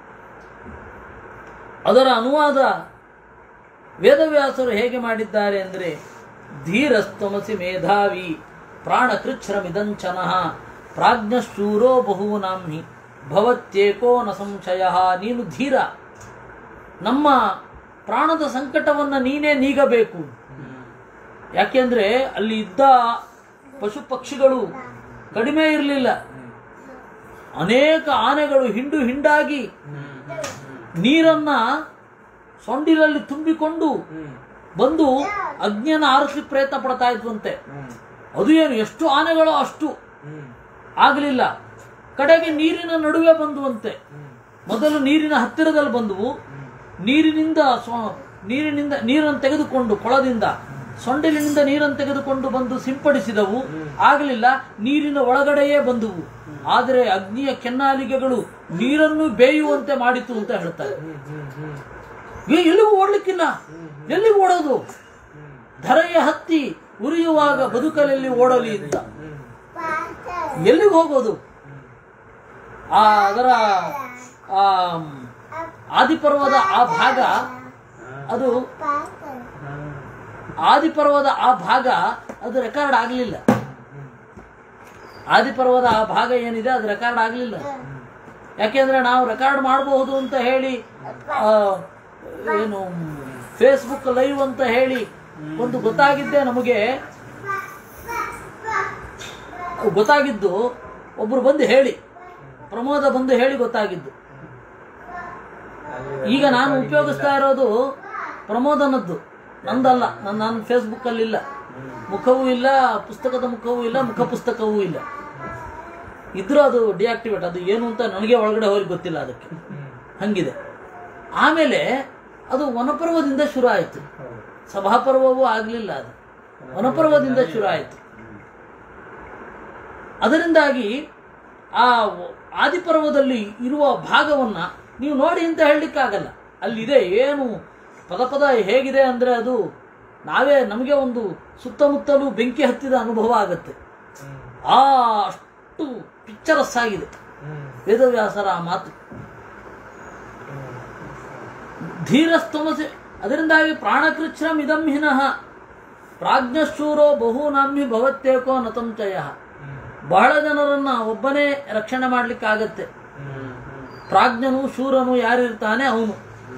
ಅದರ ಅನುವಾದ ವೇದವ್ಯಾಸರು ಹೇಗೆ ಮಾಡಿದ್ದಾರೆ ಅಂದರೆ ಧೀರಸ್ತಮಸಿ ಮೇಧಾವಿ ಪ್ರಾಣಕೃಚ್ಛ್ರಮಿದಂಚನಃ ಪ್ರಾಜ್ಞಶೂರೋ ಬಹೂನಾಂಹಿ ಭವತ್ಯೇಕೋ ನ ಸಂಶಯ ನೀನು ಧೀರ ನಮ್ಮ ಪ್ರಾಣದ ಸಂಕಟವನ್ನು ನೀನೇ ನೀಗಬೇಕು ಯಾಕೆಂದ್ರೆ ಅಲ್ಲಿ ಇದ್ದ ಪಶು ಪಕ್ಷಿಗಳು ಕಡಿಮೆ ಇರಲಿಲ್ಲ ಅನೇಕ ಆನೆಗಳು ಹಿಂಡು ಹಿಂಡಾಗಿ ನೀರನ್ನ ಸೊಂಡಿಲಲ್ಲಿ ತುಂಬಿಕೊಂಡು ಬಂದು ಅಗ್ನಿಯನ್ನ ಆರಿಸಿ ಪ್ರಯತ್ನ ಪಡ್ತಾ ಇದ್ವಂತೆ ಅದು ಏನು ಎಷ್ಟು ಆನೆಗಳು ಅಷ್ಟು ಆಗಲಿಲ್ಲ ಕಡೆಗೆ ನೀರಿನ ನಡುವೆ ಬಂದುವಂತೆ ಮೊದಲು ನೀರಿನ ಹತ್ತಿರದಲ್ಲಿ ಬಂದವು ನೀರಿನಿಂದ ಸ್ವ- ನೀರಿನಿಂದ ನೀರನ್ನು ತೆಗೆದುಕೊಂಡು ಕೊಳದಿಂದ ಸೊಂಡಿಲಿನಿಂದ ನೀರನ್ನು ತೆಗೆದುಕೊಂಡು ಬಂದು ಸಿಂಪಡಿಸಿದವು ಆಗಲಿಲ್ಲ ನೀರಿನ ಒಳಗಡೆಯೇ ಬಂದುವು ಆದರೆ ಅಗ್ನಿಯ ಕೆನ್ನಾಲಿಗೆಗಳು ನೀರನ್ನು ಬೇಯುವಂತೆ ಮಾಡಿತು ಅಂತ ಹೇಳ್ತಾರೆ ಏ, ಎಲ್ಲಿಗೂ ಓಡ್ಲಿಕ್ಕಿಲ್ಲ ಎಲ್ಲಿಗೂ ಓಡೋದು ಧರೆಯ ಹತ್ತಿ ಉರಿಯುವಾಗ ಬದುಕಲೆಲ್ಲಿ ಓಡಲಿ ಅಂತ ಎಲ್ಲಿಗೆ ಹೋಗೋದು ಆ ಅದರ ಆ ಆದಿಪರ್ವದ ಆ ಭಾಗ ಅದು ಆದಿಪರ್ವದ ಆ ಭಾಗ ಅದು ರೆಕಾರ್ಡ್ ಆಗಲಿಲ್ಲ ಆದಿಪರ್ವದ ಆ ಭಾಗ ಏನಿದೆ ಅದು ರೆಕಾರ್ಡ್ ಆಗಲಿಲ್ಲ ಯಾಕೆಂದ್ರೆ ನಾವು ರೆಕಾರ್ಡ್ ಮಾಡಬಹುದು ಅಂತ ಹೇಳಿ ಆ, ಏನು ಫೇಸ್ಬುಕ್ ಲೈವ್ ಅಂತ ಹೇಳಿ ಒಂದು ಗೊತ್ತಾಗಿದ್ದೆ ನಮಗೆ ಗೊತ್ತಾಗಿದ್ದು ಒಬ್ರು ಬಂದು ಹೇಳಿ ಪ್ರಮೋದ ಬಂದು ಹೇಳಿ ಗೊತ್ತಾಗಿದ್ದು ಈಗ ನಾನು ಉಪಯೋಗಿಸ್ತಾ ಇರೋದು ಪ್ರಮೋದನದ್ದು ನಂದಲ್ಲ ನನ್ನ ನಾನು ಫೇಸ್ಬುಕ್ ಅಲ್ಲಿ ಇಲ್ಲ ಮುಖವೂ ಇಲ್ಲ ಪುಸ್ತಕದ ಮುಖವೂ ಇಲ್ಲ ಮುಖ ಪುಸ್ತಕವೂ ಇಲ್ಲ ಇದ್ರೂ ಅದು ಡಿಆಕ್ಟಿವೇಟ್ ಅದು ಏನು ಅಂತ ನನಗೆ ಒಳಗಡೆ ಹೋಗಿ ಗೊತ್ತಿಲ್ಲ ಅದಕ್ಕೆ ಹಂಗಿದೆ ಆಮೇಲೆ ಅದು ವನಪರ್ವದಿಂದ ಶುರು ಆಯಿತು ಸಭಾಪರ್ವವೂ ಆಗಲಿಲ್ಲ ಅದು ವನಪರ್ವದಿಂದ ಶುರು ಆಯಿತು ಅದರಿಂದಾಗಿ ಆ ಆದಿಪರ್ವದಲ್ಲಿ ಇರುವ ಭಾಗವನ್ನ ನೀವು ನೋಡಿ ಅಂತ ಹೇಳಲಿಕ್ಕಾಗಲ್ಲ ಅಲ್ಲಿದೆ ಏನು ಪದ ಪದ ಹೇಗಿದೆ ಅಂದರೆ ಅದು ನಾವೇ ನಮಗೆ ಒಂದು ಸುತ್ತಮುತ್ತಲೂ ಬೆಂಕಿ ಹತ್ತಿದ ಅನುಭವ ಆಗುತ್ತೆ ಆ ಅಷ್ಟು ಪಿಕ್ಚರಸ್ ಆಗಿದೆ ವೇದವ್ಯಾಸರ ಆ ಮಾತು ಧೀರಸ್ತಮಸೆ ಅದರಿಂದಾಗಿ ಪ್ರಾಣಕೃಚ್ಛ್ರಂ ಇದಂ ಹಿನಃ ಪ್ರಾಜ್ಞಶೂರೋ ಬಹುನಾಮ್ಯ ಭವತ್ತೇಕೋ ನತಂಚಯ ಬಹಳ ಜನರನ್ನ ಒಬ್ಬನೇ ರಕ್ಷಣೆ ಮಾಡ್ಲಿಕ್ಕಾಗತ್ತೆ ಪ್ರಾಜ್ಞನು ಶೂರನು ಯಾರಿರ್ತಾನೆ ಅವನು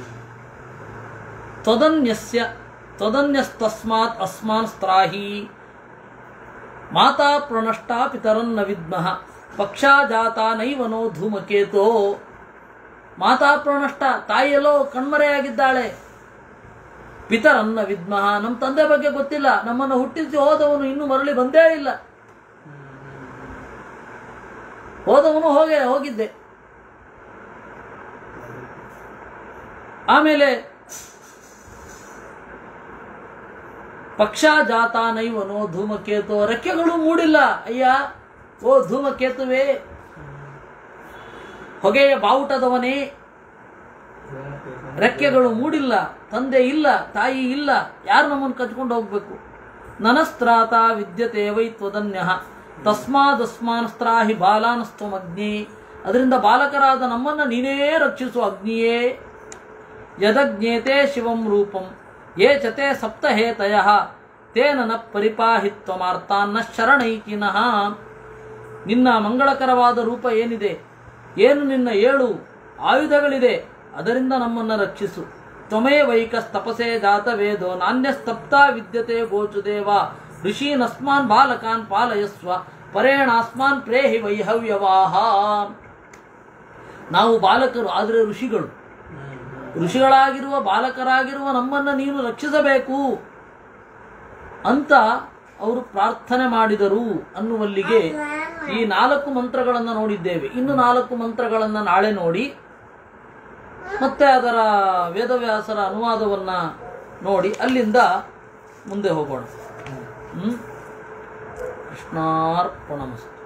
ತ್ವದನ್ಯಸ್ಯ ತ್ವದನ್ಯಸ್ತಸ್ಮಾತ್ ಅಸ್ಮಾನ್ ಸ್ತ್ರಾಹಿ ಮಾತಾ ಪ್ರಣಷ್ಟಾ ಪಿತರನ್ನ ವಿದ್ಮಃ ಪಕ್ಷಾಜಾತ ನೈವನೋ ಧೂಮಕೇತೋ ಮಾತಾ ಪ್ರಣಷ್ಟ ತಾಯಿಯಲ್ಲೋ ಕಣ್ಮರೆಯಾಗಿದ್ದಾಳೆ ಪಿತರನ್ನ ವಿದ್ಮಃ ನಮ್ಮ ತಂದೆ ಬಗ್ಗೆ ಗೊತ್ತಿಲ್ಲ ನಮ್ಮನ್ನು ಹುಟ್ಟಿಸಿ ಹೋದವನು ಇನ್ನೂ ಮರಳಿ ಬಂದೇ ಇಲ್ಲ ಹೋದವನು ಹೋಗೆ ಹೋಗಿದ್ದೆ ಆಮೇಲೆ ಪಕ್ಷಾಜಾತ ನೈವನೋ ಧೂಮಕೇತು ರೆಕ್ಕೆಗಳು ಮೂಡಿಲ್ಲ ಅಯ್ಯ ಓ ಧೂಮಕೇತುವೆ ಹೊಗೆಯ ಬಾವುಟದವನೇ ರೆಕ್ಕೆಗಳು ಮೂಡಿಲ್ಲ ತಂದೆ ಇಲ್ಲ ತಾಯಿ ಇಲ್ಲ ಯಾರು ನಮ್ಮನ್ನು ಕಚ್ಕೊಂಡು ಹೋಗ್ಬೇಕು ನನಸ್ತ್ರಾತ ವಿದ್ಯತೆ ವೈ ತ್ವದನ್ಯ ತಸ್ಮಾದಸ್ಮಾನ್ ಸ್ತ್ರಾಹಿ ಬಾಲಾನ್ ಸ್ತಮಗ್ನಿ ಅದರಿಂದ ಬಾಲಕರಾದ ನಮ್ಮನ್ನು ನೀನೇ ರಕ್ಷಿಸು ಅಗ್ನಿಯೇ ಯದಜ್ಞೇತೆ ಶಿವಂ ರೂಪಂ ಯೇ ಚತೆ ಸಪ್ತಹೇತಯ ತೇನ ನ ಪರಿಪಾಹಿತ್ವಮಾರ್ತಾನ್ನ ಶರಣೈಕಿನಃ ನಿನ್ನ ಮಂಗಳಕರವಾದ ರೂಪ ಏನಿದೆ ಏನು ನಿನ್ನ ಏಳು ಆಯುಧಗಳಿದೆ ಅದರಿಂದ ನಮ್ಮನ್ನು ರಕ್ಷಿಸು ತ್ವಮೇ ವೈಕಸ್ತಪಸೆ ಜಾತ ವೇದೋ ನಾಣ್ಯಸ್ತಪ್ತ ವಿದ್ಯತೆ ಗೋಚುದೇವ ಋಷೀನಸ್ಮಾನ್ ಬಾಲಕಾನ್ ಪಾಲಯಸ್ವ ಪರೇಣಾಸ್ಮಾನ್ ಪ್ರೇಹಿ ವೈಹವ್ಯವಾಹ ನಾವು ಬಾಲಕರು ಆದರೆ ಋಷಿಗಳು ಋಷಿಗಳಾಗಿರುವ ಬಾಲಕರಾಗಿರುವ ನಮ್ಮನ್ನು ನೀನು ರಕ್ಷಿಸಬೇಕು ಅಂತ ಅವರು ಪ್ರಾರ್ಥನೆ ಮಾಡಿದರು ಅನ್ನುವಲ್ಲಿಗೆ ಈ ನಾಲ್ಕು ಮಂತ್ರಗಳನ್ನು ನೋಡಿದ್ದೇವೆ ಇನ್ನು ನಾಲ್ಕು ಮಂತ್ರಗಳನ್ನು ನಾಳೆ ನೋಡಿ ಮತ್ತೆ ಅದರ ವೇದವ್ಯಾಸರ ಅನುವಾದವನ್ನ ನೋಡಿ ಅಲ್ಲಿಂದ ಮುಂದೆ ಹೋಗೋಣ ಹ್ಮ್ ಕೃಷ್ಣಾರ್ಪಣಮಸ್ತು